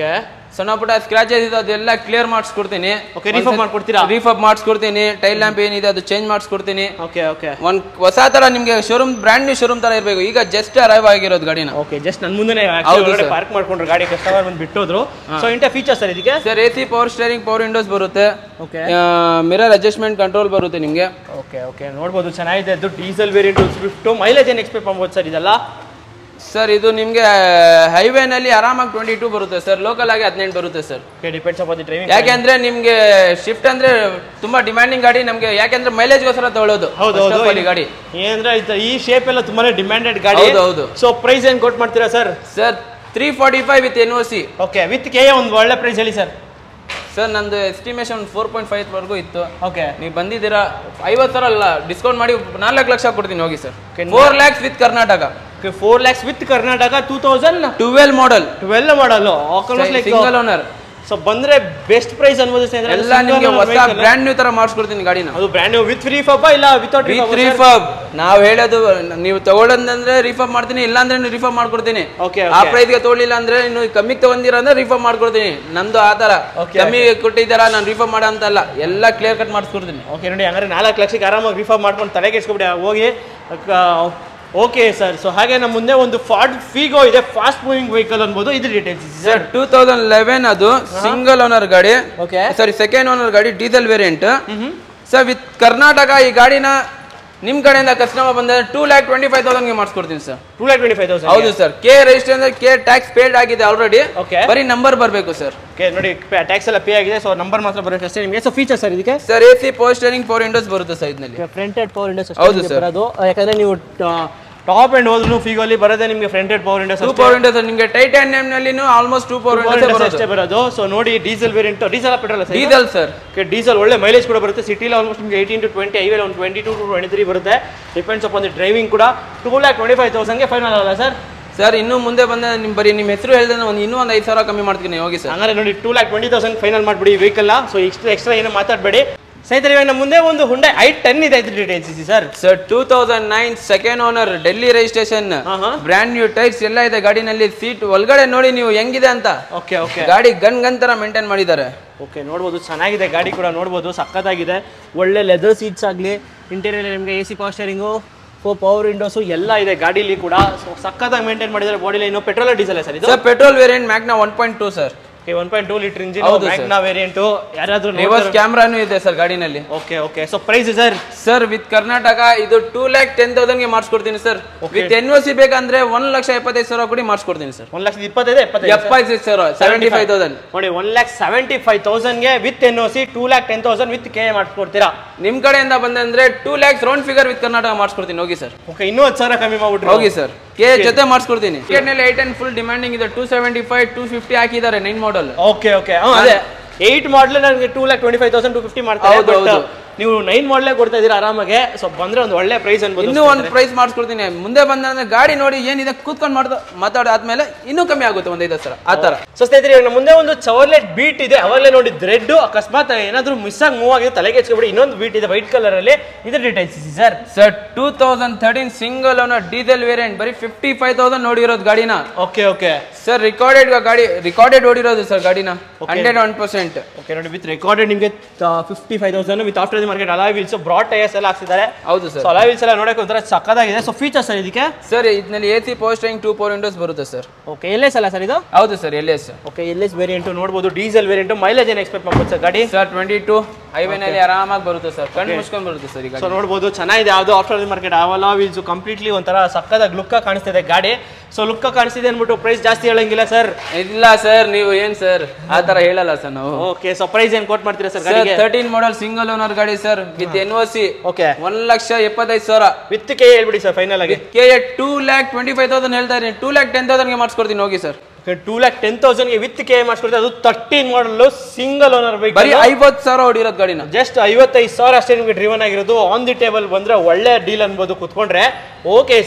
[SPEAKER 1] ಸಣ್ಣ ಪುಟ್ಟ ಸ್ಕ್ರಾಚಸ್ ಇದೆ ಅದೆಲ್ಲ ಕ್ಲಿಯರ್ ಮಾಡಿಸ್ಕೊಡ್ತೀನಿ
[SPEAKER 2] Okay, refurb ಮಾಡ್ಕೊಡ್ತೀರಾ?
[SPEAKER 1] ರೀಫಬ್ ಮಾಡಿಸ್ಕೊಡ್ತೀನಿ ಟೈಲ್ ಲ್ಯಾಂಪ್ ಏನಿದೆ ಅದು ಚೇಂಜ್ ಮಾಡಿಸ್ಕೊಡ್ತೀನಿ
[SPEAKER 2] ಓಕೆ ಓಕೆ
[SPEAKER 1] ಒಂದ್ ಹೊಸ ತರ ನಿಮ್ಗೆ ಶೋರೂಮ್ ಬ್ರ್ಯಾಂಡ್ ನ್ಯೂ ಶೋರೂಮ್ ತರ ಇರಬೇಕು ಈಗ ಜಸ್ಟ್ ಅರೈವ್ ಆಗಿರೋದು ಗಾಡಿನ
[SPEAKER 2] ಓಕೆ ಜಸ್ಟ್ ನನ್ನ ಮುಂದೆ
[SPEAKER 1] ಹೌದು sir.
[SPEAKER 2] ಪಾರ್ಕ್ ಮಾಡ್ಕೊಂಡ್ರು ಗಾಡಿ ಕಸ್ಟಮರ್ ಬಂದು ಬಿಟ್ಟೋದ್ರು ಸೊ ಇಂಟ ಫೀಚರ್ಸ್ ಸರ್ ಇದಕ್ಕೆ
[SPEAKER 1] sir A C power steering power windows ಬರುತ್ತೆ
[SPEAKER 2] ಓಕೆ
[SPEAKER 1] ಮಿರರ್ ಅಡ್ಜಸ್ಟ್ಮೆಂಟ್ ಕಂಟ್ರೋಲ್ ಬರುತ್ತೆ ನಿಮಗೆ
[SPEAKER 2] ಓಕೆ ಓಕೆ ನೋಡ್ಬೋದು ಚೆನ್ನಾಗಿದೆ ಅದು ಡೀಸೆಲ್ ವೇರಿಯಂಟ್ ಸ್ವಿಫ್ಟ್ ಮೈಲೇಜ್ ಏನು ಎಕ್ಸ್ಪೆಕ್ಟ್ ಮಾಡ್ಬೋದು ಸರ್ ಇದೆಲ್ಲ
[SPEAKER 1] ಸರ್ ಇದು ನಿಮಗೆ ಹೈವೇನಲ್ಲಿ ಆರಾಮಾಗಿ ಟ್ವೆಂಟಿ ಟೂ ಬರುತ್ತೆ ಸರ್ ಲೋಕಲ್ ಆಗಿ ಹದಿನೆಂಟು ಬರುತ್ತೆ sir
[SPEAKER 2] okay depends upon the driving
[SPEAKER 1] ಯಾಕೆಂದ್ರೆ ನಿಮ್ಗೆ ಶಿಫ್ಟ್ ಅಂದ್ರೆ ತುಂಬಾ ಡಿಮ್ಯಾಂಡಿಂಗ್ ಗಾಡಿ ನಮ್ಗೆ ಯಾಕೆಂದ್ರೆ ಮೈಲೇಜ್ಗೋಸ್ಕರ ತಗೊಳ್ಳೋದು
[SPEAKER 2] ಹೌದು
[SPEAKER 1] First
[SPEAKER 2] ಹೌದು
[SPEAKER 1] of all ಈ ಗಾಡಿ
[SPEAKER 2] ಏನಂದ್ರೆ ಇದು- ಈ ಶೇಪ್ ಎಲ್ಲ ತುಂಬಾನೇ ಡಿಮ್ಯಾಂಡೆಡ್ ಗಾಡಿ
[SPEAKER 1] ಹೌದು, ಹೌದು.
[SPEAKER 2] ಸೊ ಪ್ರೈಸ್ ಏನು ಕೊಟ್ಟು ಮಾಡ್ತೀರಾ sir
[SPEAKER 1] sir three forty five with N O C
[SPEAKER 2] okay with K ಒಂದು ಒಳ್ಳೆ ಪ್ರೈಸ್ ಹೇಳಿ ಸರ್
[SPEAKER 1] ಸರ್ ನಂದು ಎಸ್ಟಿಮೇಷನ್ ಫೋರ್ ಪಾಯಿಂಟ್ ಫೈವ್ ವರೆಗೂ ಇತ್ತು
[SPEAKER 2] ಓಕೆ
[SPEAKER 1] ನೀವು ಬಂದಿದ್ದೀರಾ ಐವತ್ತು ಸಾವಿರ ಅಲ್ಲ ಡಿಸ್ಕೌಂಟ್ ಮಾಡಿ ನಾಲ್ಕು ಲಕ್ಷ ಕೊಡ್ತೀನಿ ಹೋಗಿ sir
[SPEAKER 2] Okay,
[SPEAKER 1] four lakhs with Karnataka
[SPEAKER 2] four lakhs with Karnataka two thousand
[SPEAKER 1] twelve model
[SPEAKER 2] twelve model like
[SPEAKER 1] single owner
[SPEAKER 2] so ಬಂದ್ರೆ ಬೆಸ್ಟ್ ಪ್ರೈಸ್ ಅನ್ಬೋದು ಸ್ನೇಹಿತರೆ.
[SPEAKER 1] ಎಲ್ಲ
[SPEAKER 2] Single
[SPEAKER 1] ನಿಮ್ಗೆ
[SPEAKER 2] owner
[SPEAKER 1] ಹೊಸ
[SPEAKER 2] vehicle.
[SPEAKER 1] ಬ್ರ್ಯಾಂಡ್ ನ್ಯೂ ತರ ಮಾಡಿಸ್ಕೊಡ್ತೀನಿ ಗಾಡಿನ
[SPEAKER 2] ಅದು ಬ್ರ್ಯಾಂಡ್ ನ್ಯೂ ವಿತ್ ರೀಫಬ್ ಇಲ್ಲ ವಿತೌಟ್
[SPEAKER 1] ವಿತ್ ರಿಫಬ್ ನಾವ್ ಹೇಳೋದು ನೀವು ತಗೊಳ್ಳೋದಂದ್ರೆ ರಿಫಬ್ ಮಾಡ್ತೀನಿ ಇಲ್ಲ ಅಂದ್ರೆ ರಿಫಬ್ ಮಾಡ್ಕೊಡ್ತೀನಿ
[SPEAKER 2] ಓಕೆ
[SPEAKER 1] ಆ ಪ್ರೈಸ್ಗೆ ತಗೊಳ್ಳಿಲ್ಲ ಅಂದ್ರೆ ಇನ್ನು ಕಮ್ಮಿಗೆ ತಗೊಂಡಿರ ಅಂದ್ರೆ ರಿಫಬ್ ಮಾಡ್ಕೊಡ್ತೀನಿ ನಂದು ಆ ತರ
[SPEAKER 2] Okay,
[SPEAKER 1] ಕಮ್ಮಿ ಕೊಟ್ಟಿದ್ದಾರ ನಾನು ರಿಫಬ್ ಮಾಡ ಅಂತ ಅಲ್ಲ ಎಲ್ಲ ಕ್ಲಿಯರ್ ಕಟ್ ಮಾಡಿಸ್ಕೊಡ್ತೀನಿ
[SPEAKER 2] ಓಕೆ ನೋಡಿ ಹಂಗಾರೆ ನಾಲ್ಕು ಲಕ್ಷಕ್ಕೆ ಆರಾಮಾಗಿ ರಿಫರ್ ಮಾಡ್ಕೊಂಡು ತಲೆಗೆ ಇಸ್ಕೊಬಿಡಿ ಹೋಗಿ ಓಕೆ ಸರ್ ಸೊ ಹಾಗೆ ನಮ್ಮ ಮುಂದೆ ಒಂದು ಫಾರ್ಡ್ ಫೀಗೋ ಇದೆ ಫಾಸ್ಟ್ ಮೂವಿಂಗ್ ವೆಹಿಕಲ್ ಅನ್ಬೋದು ಇದು details
[SPEAKER 1] sir two thousand eleven ಅದು ಸಿಂಗಲ್ ಓನರ್ ಗಾಡಿ
[SPEAKER 2] ಓಕೆ
[SPEAKER 1] ಸಾರಿ ಸೆಕೆಂಡ್ ಓನರ್ ಗಾಡಿ diesel variant sir with Karnataka ಈ ಗಾಡಿನ ನಿಮ್ ಕಡೆಯಿಂದ ಕಸ್ಟಮರ್ ಬಂದ್ರೆ ಟೂ ಲ್ಯಾಕ್ ಟ್ವೆಂಟಿ ಫೈವ್ ತೌಸಂಡ್ಗೆ ಮಾಡಿಸ್ಕೊಡ್ತೀನಿ sir
[SPEAKER 2] two lakh twenty five thousand
[SPEAKER 1] ಹೌದು ಸರ್ ಕೆ ರಿಜಿಸ್ಟರ್ ಅಂದ್ರೆ ಕೆ ಟ್ಯಾಕ್ಸ್ ಪೇಡ್ ಆಗಿದೆ ಆಲ್ರೆಡಿ
[SPEAKER 2] Okay.
[SPEAKER 1] ಬರೀ ನಂಬರ್ ಬರಬೇಕು ಸರ್
[SPEAKER 2] ಓಕೆ ನೋಡಿ ಟ್ಯಾಕ್ಸ್ ಎಲ್ಲ ಪೇ ಆಗಿದೆ ಸೊ ನಂಬರ್ ಮಾತ್ರ ಬರುತ್ತೆ ಅಷ್ಟೇ ನಿಮಗೆ ಸೊ ಫೀಚರ್ ಸರ್ ಇದಕ್ಕೆ
[SPEAKER 1] sir A C power steering four windows ಬರುತ್ತೆ ಸರ್ ಇದರಲ್ಲಿ
[SPEAKER 2] ಫ್ರಂಟೆಡ್ ಪವರ್ ಇಂಡಸ್
[SPEAKER 1] ಹೌದು sir.
[SPEAKER 2] ಬರೋದು ಯಾಕಂದ್ರೆ ನೀವು ಟಾಪ್ ಎಂಡ್ ಹೋದ್ರು ಫೀಗೋಲಿ ಬರೋದೇ ನಿಮಗೆ front end power windows
[SPEAKER 1] two power windows ನಿಮಗೆ ಟೈಟಾನಿಯಂ ನಲ್ಲಿ ಆಲ್ಮೋಸ್ಟ್ ಟೂ ಪವರ್ ವಿಂಡೋಸ್
[SPEAKER 2] ಅಷ್ಟೇ ಬರೋದು ಸೊ ನೋಡಿ diesel variant diesel petrol sir
[SPEAKER 1] diesel sir
[SPEAKER 2] okay diesel ಒಳ್ಳೆ ಮೈಲೇಜ್ ಕೂಡ ಬರುತ್ತೆ ಸಿಟಿಲಿ ಆಲ್ಮೋಸ್ಟ್ ನಿಮಗೆ ಏಯ್ಟೀನ್ ಟು ಟ್ವೆಂಟಿ ಐವೇಲಿ ಒಂದು twenty two to twenty three ಬರುತ್ತೆ ಡಿಪೆಂಡ್ಸ್ ಅಪಾನ್ ದಿ ಡ್ರೈವಿಂಗ್ ಕೂಡ ಟೂ ಲ್ಯಾಕ್ ಟ್ವೆಂಟಿ ಫೈವ್ ತೌಸಂಡ್ಗೆ ಫೈನಲ್ ಅಲ್ಲ ಸರ್
[SPEAKER 1] ಸರ್ ಇನ್ನು ಮುಂದೆ ಬಂದ ನಿಮ್ ಬರೀ ನಿಮ್ಮ ಹೆಸರು ಹೇಳಿದ್ರೆ ಒಂದು ಇನ್ನೂ ಒಂದು ಐದು ಸಾವಿರ ಕಮ್ಮಿ ಮಾಡ್ತೀನಿ ಹೋಗಿ ಸರ್
[SPEAKER 2] ಹಂಗಾರೆ ನೋಡಿ two lakh twenty thousand final ಮಾಡಿಬಿಡಿ ಈ ವೆಹಿಕಲ್ನ ಸೊ ಎಕ್ಸ್ಟ್ರಾ ಎಕ್ಸ್ಟ್ರಾ ಏನೋ ಮಾತಾಡಬೇಡಿ ಸ್ನೇಹಿತರೆ ಇವಾಗ ನಮ್ಮ ಮುಂದೆ ಒಂದು ಹುಂಡೆ ಐ ಟೆನ್ ಇದೆ ಇದ್ರ ಡೀಟೇಲ್ಸ್ ಇದೆ sir
[SPEAKER 1] sir two thousand nine second owner Delhi registration
[SPEAKER 2] ಹಾ ಹಾ
[SPEAKER 1] ಬ್ರ್ಯಾಂಡ್ ನ್ಯೂ ಟೈರ್ಸ್ ಎಲ್ಲ ಇದೆ ಗಾಡಿನಲ್ಲಿ ಸೀಟ್ ಒಳಗಡೆ ನೋಡಿ ನೀವು ಹೆಂಗಿದೆ ಅಂತ
[SPEAKER 2] ಓಕೆ ಓಕೆ
[SPEAKER 1] ಗಾಡಿ ಗನ್ ಗನ್ ತರ ಮೇಂಟೈನ್ ಮಾಡಿದ್ದಾರೆ
[SPEAKER 2] ಓಕೆ ನೋಡ್ಬೋದು ಚೆನ್ನಾಗಿದೆ ಗಾಡಿ ಕೂಡ ನೋಡ್ಬೋದು ಸಖತ್ತಾಗಿದೆ ಒಳ್ಳೆ ಲೆದರ್ ಸೀಟ್ಸ್ ಆಗಲಿ ಇಂಟೀರಿಯರ್ ನಿಮಗೆ A C power steering four power windows ಎಲ್ಲ ಇದೆ ಗಾಡೀಲಿ ಕೂಡ ಸೊ ಸಖತ್ತಾಗಿ ಮೇಂಟೈನ್ ಮಾಡಿದ್ದಾರೆ body line petrol diesel sir ಇದು
[SPEAKER 1] sir petrol variant Magna one point two sir
[SPEAKER 2] one point two litre engine
[SPEAKER 1] ಹೌದು sir.
[SPEAKER 2] ಮ್ಯಾಗ್ನಾ ವೇರಿಯಂಟು ಯಾರಾದರೂ
[SPEAKER 1] ರಿವರ್ಸ್ ಕ್ಯಾಮ್ರಾನು ಇದೆ ಸರ್ ಗಾಡಿನಲ್ಲಿ
[SPEAKER 2] okay okay so price sir
[SPEAKER 1] sir with Karnataka ಇದು two lakh ten ತೌಸಂಡ್ಗೆ ಮಾಡಿಸ್ಕೊಡ್ತೀನಿ sir with N O C ಬೇಕಂದ್ರೆ ಒಂದ್ ಲಕ್ಷ ಎಪ್ಪತ್ತೈದು ಸಾವಿರ ಕೊಡಿ ಮಾಡಿಸ್ಕೊಡ್ತೀನಿ ಸರ್
[SPEAKER 2] ಒಂದು ಲಕ್ಷದ ಇಪ್ಪತ್ತೈದು ಎಪ್ಪತ್ತೈದು
[SPEAKER 1] ಎಪ್ಪತ್ತೈದು ಸಾವಿರ ಸೆವೆಂಟಿ ಫೈವ್ ತೌಸಂಡ್
[SPEAKER 2] ನೋಡಿ ಒನ್ ಲ್ಯಾಕ್ ಸೆವೆಂಟಿ ಫೈವ್ ತೌಸಂಡ್ಗೆ with N O C two lakh ten thousand with K ಮಾಡಿಸ್ಕೊಡ್ತೀರಾ
[SPEAKER 1] ನಿಮ್ ಕಡೆಯಿಂದ ಬಂದಂದ್ರೆ two lakhs round figure with Karnataka ಮಾಡಿಸ್ಕೊಡ್ತೀನಿ ಹೋಗಿ ಸರ್
[SPEAKER 2] ಓಕೆ ಇನ್ನೂ ಹತ್ತು ಸಾವಿರ ಕಮ್ಮಿ ಮಾಡ್ಬಿಟ್ರು
[SPEAKER 1] ಹೋಗಿ ಸರ್ ಕೆ ಜೊತೆ ಮಾಡಿಸ್ಕೊಡ್ತೀನಿ ನಲ್ಲಿ ಏಟ್ ಅಂಡ್ ಫುಲ್ ಡಿಮ್ಯಾಂಡಿಂಗ್ ಇದೆ two seventy five two fifty ಹಾಕಿದ್ದಾರೆ ನೈನ್ ಮಾಡಲ್
[SPEAKER 2] ಓಕೆ ಓಕೆ ಅದೇ ಏಯ್ಟ್ ಮಾಡಲ್ ನನಗೆ two lakh twenty five thousand to fifty ಮಾಡ್ತಾರೆ
[SPEAKER 1] ಹೌದು,
[SPEAKER 2] but
[SPEAKER 1] ಹೌದು.
[SPEAKER 2] ನೀವು ನೈನ್ ಮಾಡಲೇ ಕೊಡ್ತಾ ಇದೀರಾ ಆರಾಮಾಗೆ ಸೊ ಬಂದ್ರೆ ಒಂದು ಒಳ್ಳೆ ಪ್ರೈಸ್ ಅನ್ಬೋದು
[SPEAKER 1] ಇನ್ನೂ ಒಂದು ಪ್ರೈಸ್ ಮಾಡಿಸ್ಕೊಡ್ತೀನಿ ಮುಂದೆ ಬಂದ್ರೆ ಗಾಡಿ ನೋಡಿ ಏನಿದೆ ಕೂತ್ಕೊಂಡು ಮಾಡ್ದ ಮಾತಾಡಾದ್ಮೇಲೆ ಇನ್ನೂ ಕಮ್ಮಿ ಆಗುತ್ತೆ ಒಂದು ಐದು ಸರ ಆ ಥರ
[SPEAKER 2] ಸೊ ಸ್ನೇಹಿತರೆ ಇವಾಗ ನಮ್ಮ ಮುಂದೆ ಒಂದು ಚವರ್ಲೆಟ್ ಬೀಟ್ ಇದೆ ಅವಾಗಲೇ ನೋಡಿ ರೆಡ್ ಅಕಸ್ಮಾತ್ ಏನಾದರೂ ಮಿಸ್ ಆಗಿ ಮೂವ್ ಆಗಿದೆ ತಲೆಗೆ ಹಚ್ಕೊಬಿಡಿ ಇನ್ನೊಂದು ಬೀಟ್ ಇದೆ ವೈಟ್ ಕಲರ್ ಅಲ್ಲಿ ಇದ್ರ ಡೀಟೇಲ್ಸ್ ಇದೆ sir
[SPEAKER 1] sir two thousand thirteen single owner diesel variant ಬರೀ ಫಿಫ್ಟಿ ಫೈವ್ ತೌಸಂಡ್ ನೋಡಿರೋದು ಗಾಡಿನ
[SPEAKER 2] ಓಕೆ ಓಕೆ
[SPEAKER 1] ಸರ್ ರಿಕಾರ್ಡೆಡ್ ಗಾಡಿ ರಿಕಾರ್ಡೆಡ್ ಓಡಿರೋದು ಸರ್ ಗಾಡಿನ ಹಂಡ್ರೆಡ್ ಒನ್ ಪರ್ಸೆಂಟ್
[SPEAKER 2] ಓಕೆ ನೋಡಿ ವಿತ್ ರೆಕಾರ್ಡೆಡ್ ನಿಮಗೆ fifty five thousand with after the market alloy wheels broad tyres ಎಲ್ಲ ಹಾಕ್ಸಿದ್ದಾರೆ
[SPEAKER 1] ಹೌದು
[SPEAKER 2] ಸೊ
[SPEAKER 1] ಸರ್
[SPEAKER 2] ಅಲಾ ವೀಲ್ಸ್ ಎಲ್ಲ ನೋಡಕ್ಕೆ ಒಂಥರ ಸಕ್ಕದಾಗಿದೆ ಸೊ ಫೀಚರ್ಸ್ ಸರ್ ಇದಕ್ಕೆ
[SPEAKER 1] ಸರ್ ಇದರಲ್ಲಿ ಎ ಸಿ ಪೋಸ್ಟಿಂಗ್ ಟೂ ಫೋರ್ ವಿಂಡೋಸ್ ಬರುತ್ತೆ ಸರ್
[SPEAKER 2] ಓಕೆ ಎಲ್ ಎಸ್ ಅಲ್ಲ ಸರ್ ಇದು
[SPEAKER 1] ಹೌದು sir L S
[SPEAKER 2] okay L S variant ನೋಡ್ಬೋದು ಡೀಸೆಲ್ ವೇರಿಯಂಟು ಮೈಲೇಜ್ ಏನು ಎಕ್ಸ್ಪೆಕ್ಟ್ ಮಾಡ್ಬೋದು ಸರ್ ಗಾಡಿ
[SPEAKER 1] ಸರ್ ಟ್ವೆಂಟಿ ಟು ಹೈವೇನಲ್ಲಿ ಆರಾಮಾಗಿ ಬರುತ್ತೆ ಸರ್ ಕಣ್ಣು ಮುಚ್ಕೊಂಡು ಬರುತ್ತೆ ಸರ್ ಈಗ
[SPEAKER 2] ಸೊ ನೋಡ್ಬೋದು ಚೆನ್ನಾಗಿದೆ ಯಾವುದು ಆಫ್ಟರ್ ದಿ ಮಾರ್ಕೆಟ್ ಆವಲ್ಲ ವೀಲ್ಸು ಕಂಪ್ಲೀಟ್ಲಿ ಒಂಥರ ಸಕ್ಕದಾಗಿ ಲುಕ್ಕ ಕಾಣಿಸ್ತಿದೆ ಗಾಡಿ ಸೊ ಲುಕ್ಕ ಕಾಣಿಸ್ತಿದೆ ಅಂದ್ಬಿಟ್ಟು ಪ್ರೈಸ್ ಜಾಸ್ತಿ ಹೇಳಂಗಿಲ್ಲ ಸರ್
[SPEAKER 1] ಇಲ್ಲ ಸರ್ ನೀವು ಏನ್ ಸರ್ ಆ ತರ ಹೇಳಲ್ಲ ಸರ್ ನಾವು
[SPEAKER 2] ಓಕೆ ಸೊ ಪ್ರೈಸ್ ಏನು ಕೋಟ್ ಮಾಡ್ತೀರಾ ಸರ್
[SPEAKER 1] ಸರ್
[SPEAKER 2] ಗಾಡಿಗೆ
[SPEAKER 1] ತರ್ಟೀನ್ ಮಾಡಲ್ ಸಿಂಗಲ್ ಓನರ್ ಗಾಡಿ sir with N O C
[SPEAKER 2] okay
[SPEAKER 1] ಒಂದ್ ಲಕ್ಷ ಎಪ್ಪತ್ತೈದು ಸಾವಿರ
[SPEAKER 2] ವಿತ್ ಕೆ ಹೇಳ್ಬಿಡಿ ಸರ್ ಫೈನಲ್ ಆಗಿ
[SPEAKER 1] K A two lakh twenty five thousand ಹೇಳ್ತಾ ಇದ್ದೀನಿ ಟೂ ಲ್ಯಾಕ್ ಟೆನ್ ತೌಸಂಡ್ಗೆ ಮಾಡಿಸ್ಕೊಡ್ತೀನಿ ಹೋಗಿ ಸರ್
[SPEAKER 2] ಟೂ ಲ್ಯಾಕ್ ಟೆನ್ ತೌಸಂಡ್ಗೆ ವಿತ್ ಕೆ ಮಾಡಿಸ್ಕೊಡ್ತಾರೆ ಅದು ತರ್ಟೀನ್ ಮಾಡಲು ಸಿಂಗಲ್ ಓನರ್ ಬೈಕ್
[SPEAKER 1] ಬರೀ ಐವತ್ತು ಸಾವಿರ ಹೊಡಿರೋದು ಗಾಡಿನ
[SPEAKER 2] ಜಸ್ಟ್ ಐವತ್ತೈದು ಸಾವಿರ ಅಷ್ಟೇ ನಿಮಗೆ ಡ್ರಿವನ್ ಆಗಿರೋದು ಆನ್ ದಿ ಟೇಬಲ್ ಬಂದ್ರೆ ಒಳ್ಳೆ ಡೀಲ್ ಅನ್ಬೋದು ಕುತ್ಕೊಂಡ್ರೆ ಓಕೆ ಸರ್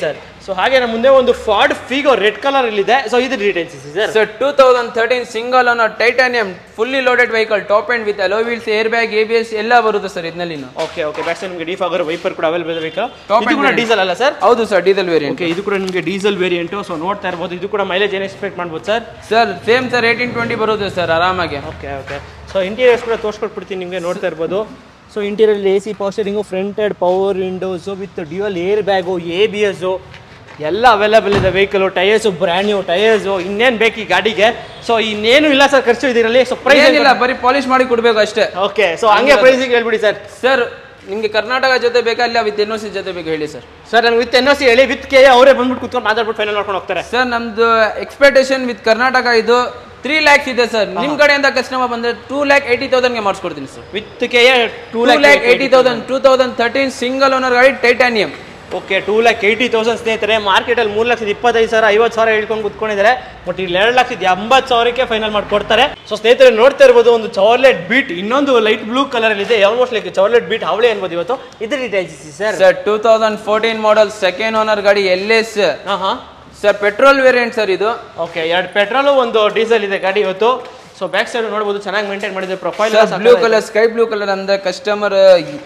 [SPEAKER 2] ಸೊ ಹಾಗೆ ನಮ್ಮ ಮುಂದೆ ಒಂದು ಫಾರ್ಡ್ ಫಿಗೋ ರೆಡ್ ಕಲರ್ ಇದೆ ಸೊ ಇದು details sir
[SPEAKER 1] sir two thousand thirteen single ಅನ್ನೋ titanium fully loaded vehicle top and with alloy wheels air bag A B S ಎಲ್ಲ ಬರುತ್ತೆ ಸರ್ ಇದರಲ್ಲಿ
[SPEAKER 2] ಓಕೆ ಓಕೆ ಬ್ಯಾಕ್ ಸೈಡ್ ನಿಮಗೆ ಡೀಫ್ ಆಗೋ wiper ಕೂಡ ಅವೈಲೇಬಲ್ ಬೇಕು
[SPEAKER 1] Top
[SPEAKER 2] ಇದು
[SPEAKER 1] end
[SPEAKER 2] ಕೂಡ
[SPEAKER 1] variant.
[SPEAKER 2] ಡೀಸೆಲ್ ಅಲ್ಲ ಸರ್
[SPEAKER 1] ಹೌದು ಸರ್ ಡೀಸೆಲ್ ವೇರಿಯಂಟ್
[SPEAKER 2] ಓಕೆ ಇದು ಕೂಡ ನಿಮಗೆ ಡೀಸೆಲ್ ವೇರಿಯಂಟು ಸೊ ನೋಡ್ತಾ ಇರ್ಬೋದು ಇದು ಕೂಡ ಮೈಲೇಜ್ ಏನು ಎಕ್ಸ್ಪೆಕ್ಟ್ ಮಾಡ್ಬೋದು sir
[SPEAKER 1] sir same sir eighteen twenty ಬರುತ್ತೆ ಸರ್ ಆರಾಮಾಗಿ
[SPEAKER 2] ಓಕೆ ಓಕೆ ಸೊ ಇಂಟೀರಿಯರ್ಸ್ ಕೂಡ ತೋರಿಸ್ಕೊಟ್ಬಿಡ್ತೀನಿ ನಿಮಗೆ ನೋಡ್ತಾ ಇರ್ಬೋದು so interior A C power steering front and power windows with dual air bag A B S ಎಲ್ಲ ಅವೈಲೇಬಲ್ ಇದೆ vehicle tyres brand new tyres ಇನ್ನೇನು ಬೇಕು ಈ ಗಾಡಿಗೆ ಸೊ ಇನ್ನೇನು ಇಲ್ಲ ಸರ್ ಖರ್ಚು ಇದರಲ್ಲಿ ಸೊ ಪ್ರೈಸ್
[SPEAKER 1] ಏನಿಲ್ಲ ಬರೀ ಪಾಲಿಶ್ ಮಾಡಿ ಕೊಡ್ಬೇಕು ಅಷ್ಟೇ
[SPEAKER 2] ಓಕೆ ಸೊ ಹಂಗೆ ಪ್ರೈಸಿಗೆ ಹೇಳ್ಬಿಡಿ ಸರ್
[SPEAKER 1] ಸರ್ ನಿಮಗೆ ಕರ್ನಾಟಕ ಜೊತೆ ಬೇಕಾ ಇಲ್ಲ ವಿತ್ ಎನ್ ಸಿ ಜೊತೆ ಬೇಕು ಹೇಳಿ ಸರ್
[SPEAKER 2] ಸರ್ ನನಗೆ ವಿತ್ ಎನ್ ಸಿ ಹೇಳಿ ವಿತ್ ಕೆ ಅವರೇ ಬಂದ್ಬಿಟ್ಟು ಕುತ್ಕೊಂಡು ಮಾತಾಡ್ಬಿಟ್ಟು ಫೈನಲ್ ಮಾಡ್ಕೊಂಡು ಹೋಗ್ತಾರೆ
[SPEAKER 1] ಸರ್ ನಮ್ದು ಎಕ್ಸ್ಪೆಕ್ಟೇಷನ್ ವಿತ್ ಕರ್ನಾಟಕ ಇದು ತ್ರೀ ಲ್ಯಾಕ್ಸ್ ಇದೆ ಸರ್ ನಿಮ್ ಕಡೆಯಿಂದ ಕಸ್ಟಮರ್ ಬಂದ್ರೆ ಟೂ ಲ್ಯಾಕ್ ಏಯ್ಟಿ ತೌಸಂಡ್ಗೆ ಮಾಡಿಸ್ಕೊಡ್ತೀನಿ sir
[SPEAKER 2] with K two
[SPEAKER 1] two lakh eighty thousand two thousand thirteen single owner ಗಾಡಿ titanium
[SPEAKER 2] okay two lakh eighty thousand ಸ್ನೇಹಿತರೆ ಮಾರ್ಕೆಟಲ್ಲಿ ಮೂರು ಲಕ್ಷದ ಇಪ್ಪತ್ತೈದು ಸಾವಿರ ಐವತ್ತು ಸಾವಿರ ಹೇಳ್ಕೊಂಡು ಕುತ್ಕೊಂಡಿದ್ದಾರೆ ಬಟ್ ಇಲ್ಲಿ ಎರಡು ಲಕ್ಷದ ಎಂಬತ್ತು ಸಾವಿರಕ್ಕೆ ಫೈನಲ್ ಮಾಡಿ ಕೊಡ್ತಾರೆ ಸೊ ಸ್ನೇಹಿತರೆ ನೋಡ್ತಾ ಇರ್ಬೋದು ಒಂದು ಚಾರ್ಲೆಟ್ ಬೀಟ್ ಇನ್ನೊಂದು ಲೈಟ್ ಬ್ಲೂ ಕಲರ್ ಇದೆ ಆಲ್ಮೋಸ್ಟ್ ಲೈಕ್ ಚಾರ್ಲೆಟ್ ಬೀಟ್ ಅವಳೆ ಅನ್ಬೋದು ಇವತ್ತು ಇದ್ರ details sir
[SPEAKER 1] sir two thousand fourteen model second owner ಗಾಡಿ ಎಲ್ ಎಸ್
[SPEAKER 2] ಹಾಂ ಹಾಂ
[SPEAKER 1] ಸರ್ ಪೆಟ್ರೋಲ್ ವೇರಿಯಂಟ್ ಸರ್ ಇದು
[SPEAKER 2] ಓಕೆ ಎರಡು ಪೆಟ್ರೋಲು ಒಂದು ಡೀಸೆಲ್ ಇದೆ ಗಾಡಿ ಇವತ್ತು ಸೊ ಬ್ಯಾಕ್ ಸೈಡ್ ನೋಡ್ಬೋದು ಚೆನ್ನಾಗಿ ಮೇಂಟೈನ್ ಮಾಡಿದೆ profile
[SPEAKER 1] sir blue colour sky blue colour ಅಂದ್ರೆ ಕಸ್ಟಮರ್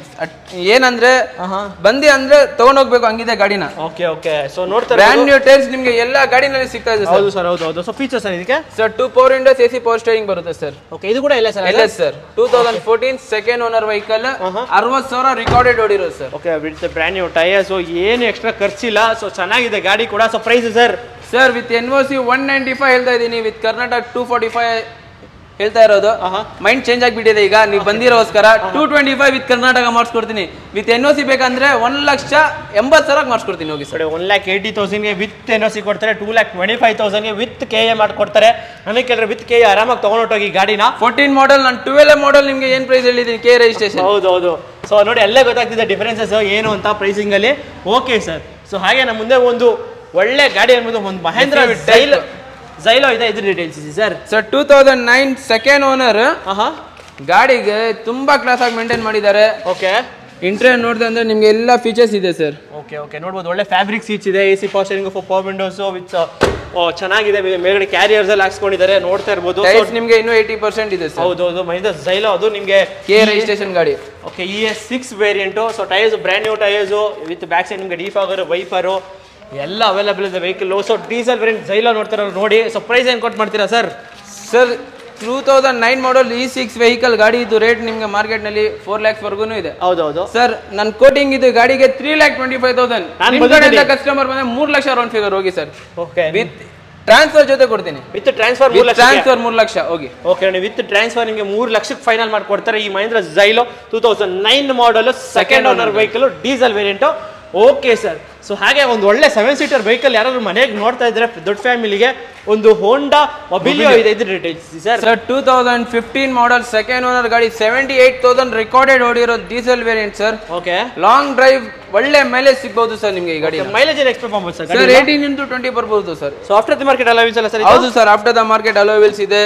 [SPEAKER 1] ಏನಂದ್ರೆ
[SPEAKER 2] ಹಾಂ
[SPEAKER 1] ಬಂದಿ ಅಂದ್ರೆ ತಗೊಂಡೋಗ್ಬೇಕು ಹಂಗಿದೆ ಗಾಡಿನ
[SPEAKER 2] ಓಕೆ ಓಕೆ ಸೊ ನೋಡ್ತಾ
[SPEAKER 1] ಬ್ರ್ಯಾಂಡ್ ನ್ಯೂ ಟೈರ್ಸ್ ನಿಮ್ಗೆ ಎಲ್ಲ ಗಾಡಿನಲ್ಲಿ ಸಿಗ್ತಾ ಇದೆ ಸರ್
[SPEAKER 2] ಹೌದು ಸರ್ ಹೌದು ಹೌದು ಸೊ ಫೀಚರ್ಸ್ ಸರ್ ಇದಕ್ಕೆ
[SPEAKER 1] sir two power windows A C power steering ಬರುತ್ತೆ ಸರ್
[SPEAKER 2] ಓಕೆ ಇದು ಕೂಡ ಇಲ್ಲ sir
[SPEAKER 1] L S sir two thousand fourteen second owner vehicle ಅರವತ್ತು ಸಾವಿರ ರಿಕಾರ್ಡೆಡ್ ಓಡಿರೋದು sir
[SPEAKER 2] okay with brand new tyres ಏನು ಎಕ್ಸ್ಟ್ರಾ ಖರ್ಚಿಲ್ಲ ಸೊ ಚೆನ್ನಾಗಿದೆ ಗಾಡಿ ಕೂಡ so price sir
[SPEAKER 1] sir with N O C one ninety five ಹೇಳ್ತಾ ಇದ್ದೀನಿ with Karnataka two forty five ಹೇಳ್ತಾ ಇರೋದು
[SPEAKER 2] ಆಹಾ.
[SPEAKER 1] ಮೈಂಡ್ ಚೇಂಜ್ ಆಗಿಬಿಟ್ಟಿದೆ ಈಗ ನೀವು ಬಂದಿರೋಸ್ಕರ two twenty five with Karnataka ಮಾಡಿಸ್ಕೊಡ್ತೀನಿ ವಿತ್ ಎನ್ ಒ ಸಿ ಬೇಕಂದ್ರೆ ಒಂದ್ ಲಕ್ಷ ಎಂಬತ್ತು ಸಾವಿರ ಮಾಡಿಸ್ಕೊಡ್ತೀನಿ ಹೋಗಿ ಸರ್
[SPEAKER 2] ಕಡೆ ಒನ್ ಲ್ಯಾಕ್ ಏಯ್ಟಿ ತೌಸಂಡ್ಗೆ ವಿತ್ ಎನ್ ಸಿ ಕೊಡ್ತಾರೆ ಟೂ ಲ್ಯಾಕ್ ಟ್ವೆಂಟಿ ಫೈವ್ ತೌಸಂಡ್ಗೆ ವಿತ್ ಕೆ ಎ ಮಾಡ್ಕೊಡ್ತಾರೆ ನನಗೆ ಕೇಳಿದ್ರೆ ವಿತ್ ಕೆ ಎ ಆರಾಮಾಗಿ ತೊಗೊಂಡೋಗಿ ಗಾಡಿನ
[SPEAKER 1] ಫೋರ್ಟೀನ್ ಮಾಡಲ್ ನಾನು ಟ್ವೆಲ್ ಮಾಡಲ್ ನಿಮ್ಗೆ ಏನ್ ಪ್ರೈಸ್ ಹೇಳಿದ್ದೀನಿ ಕೆ ರಿಜಿಸ್ಟ್ರೇಷನ್
[SPEAKER 2] ಹೌದು ಹೌದು ಸೊ ನೋಡಿ ಅಲ್ಲೇ ಗೊತ್ತಾಗ್ತಿದೆ ಡಿಫರೆನ್ಸಸ್ ಏನು ಅಂತ pricing ಅಲ್ಲಿ ಓಕೆ ಸರ್ ಸೊ ಹಾಗೆ ನಮ್ಮ ಮುಂದೆ ಒಂದು ಒಳ್ಳೆ ಗಾಡಿ ಅನ್ಬೋದು ಒಂದು ಮಹೇಂದ್ರ
[SPEAKER 1] Different
[SPEAKER 2] ಜೈಲ್ ಜೈಲೋ ಇದೆ ಇದ್ರ ಡೀಟೇಲ್ಸ್ ಇದೆ sir
[SPEAKER 1] sir two thousand nine second owner
[SPEAKER 2] ಆಹಾ
[SPEAKER 1] ಗಾಡಿಗೆ ತುಂಬಾ ಕ್ಲಾಸ್ ಆಗಿ ಮೇಂಟೈನ್ ಮಾಡಿದ್ದಾರೆ
[SPEAKER 2] ಓಕೆ
[SPEAKER 1] ಇಂಟ್ರೆಸ್ಟ್ ನೋಡಿದೆ ಅಂದ್ರೆ ನಿಮ್ಗೆ ಎಲ್ಲ ಫೀಚರ್ಸ್ ಇದೆ ಸರ್
[SPEAKER 2] ಓಕೆ ಓಕೆ ನೋಡ್ಬೋದು ಒಳ್ಳೆ ಫ್ಯಾಬ್ರಿಕ್ ಸೀಟ್ಸ್ ಇದೆ A C power steering power windows with ಚೆನ್ನಾಗಿದೆ ಮೇಲ್ಗಡೆ ಕ್ಯಾರಿಯರ್ಸ್ ಅಲ್ಲಿ ಹಾಕ್ಸ್ಕೊಂಡಿದ್ದಾರೆ ನೋಡ್ತಾ ಇರ್ಬೋದು So,
[SPEAKER 1] ಟೈರ್ಸ್ ನಿಮ್ಗೆ ಇನ್ನೂ ಏಯ್ಟಿ ಪರ್ಸೆಂಟ್ ಇದೆ ಸರ್
[SPEAKER 2] ಹೌದು ಹೌದು ಮಹಿಂದ್ರ ಜೈಲೋ ಅದು ನಿಮಗೆ
[SPEAKER 1] ಕೆ ರಿಜಿಸ್ಟ್ರೇಷನ್ ಗಾಡಿ
[SPEAKER 2] okay E S six variant so tyres brand new tyres with back side ನಿಮಗೆ ಡಿಫಾಗರ್ ವೈಫರು ಎಲ್ಲ ಅವೈಲೇಬಲ್ ಇದೆ vehicle so diesel variant Xylo ನೋಡ್ತಾರ ನೋಡಿ ಸೊ ಪ್ರೈಸ್ ಏನು ಕೊಟ್ಟು ಮಾಡ್ತೀರಾ sir
[SPEAKER 1] sir two thousand nine model E six vehicle ಗಾಡಿ ಇದು ರೇಟ್ ನಿಮ್ಗೆ ಮಾರ್ಕೆಟ್ ನಲ್ಲಿ ಫೋರ್ ಲ್ಯಾಕ್ಸ್ ವರ್ಗು ಇದೆ
[SPEAKER 2] ಹೌದೌದು
[SPEAKER 1] ಸರ್ ನನ್ನ ಕೋಟಿಂಗ್ ಇದು ಗಾಡಿಗೆ three lakh twenty five thousand
[SPEAKER 2] ನಾನ್
[SPEAKER 1] ನಿಮ್ಮ ಕಡೆಯಿಂದ
[SPEAKER 2] ಬಂದಿದ್ದೀನಿ.
[SPEAKER 1] ಕಸ್ಟಮರ್ ಬಂದ್ರೆ ಮೂರ್ ಲಕ್ಷ ರೌಂಡ್ ಫಿಗರ್ ಹೋಗಿ ಸರ್
[SPEAKER 2] ಓಕೆ
[SPEAKER 1] ವಿತ್ ಟ್ರಾನ್ಸ್ಫರ್ ಜೊತೆ ಕೊಡ್ತೀನಿ
[SPEAKER 2] ವಿತ್ ಟ್ರಾನ್ಸ್ಫರ್ ಮೂರು ಲಕ್ಷ
[SPEAKER 1] ಟ್ರಾನ್ಸ್ಫರ್ ಮೂರ್ ಲಕ್ಷ ಹೋಗಿ
[SPEAKER 2] ಓಕೆ ನೋಡಿ ವಿತ್ ಟ್ರಾನ್ಸ್ಫರ್ ನಿಮಗೆ ಮೂರು ಲಕ್ಷಕ್ಕೆ ಫೈನಲ್ ಮಾಡ್ಕೊಡ್ತಾರೆ ಈ Mahindra Xylo two thousand nine model second owner vehicle diesel variant okay sir so ಹಾಗೆ ಒಂದು ಒಳ್ಳೆ ಸೆವೆನ್ ಸೀಟರ್ ವೆಹಿಕಲ್ ಯಾರಾದ್ರು ಮನೆಗೆ ನೋಡ್ತಾ ಇದ್ರೆ ದೊಡ್ಡ ಫ್ಯಾಮಿಲಿಗೆ ಒಂದು ಹೋಂಡಾ ಮೊಬಿಲಿಯೋ ಇದೆ ಇದ್ರ details sir
[SPEAKER 1] sir two thousand fifteen model second owner ಗಾಡಿ ಸೆವೆಂಟಿ ಏಟ್ ತೌಸಂಡ್ ರೆಕಾರ್ಡೆಡ್ ಓಡಿರೋ diesel variant sir
[SPEAKER 2] okay
[SPEAKER 1] long drive ಒಳ್ಳೆ ಮೈಲೇಜ್ ಸಿಗ್ಬೋದು ಸರ್ ನಿಮ್ಗೆ ಈ ಗಾಡಿ
[SPEAKER 2] ಮೈಲೇಜ್ ಏನು ಎಕ್ಸ್ಪೆಕ್ಟ್ ಮಾಡ್ಬೋದು sir
[SPEAKER 1] sir eighteen into twenty ಬರ್ಬೋದು sir
[SPEAKER 2] so after the market ಅಲ್ಲ ಅಲ್ಲ ಸರ್
[SPEAKER 1] ಹೌದು sir after the market alloy wheels ಇದೆ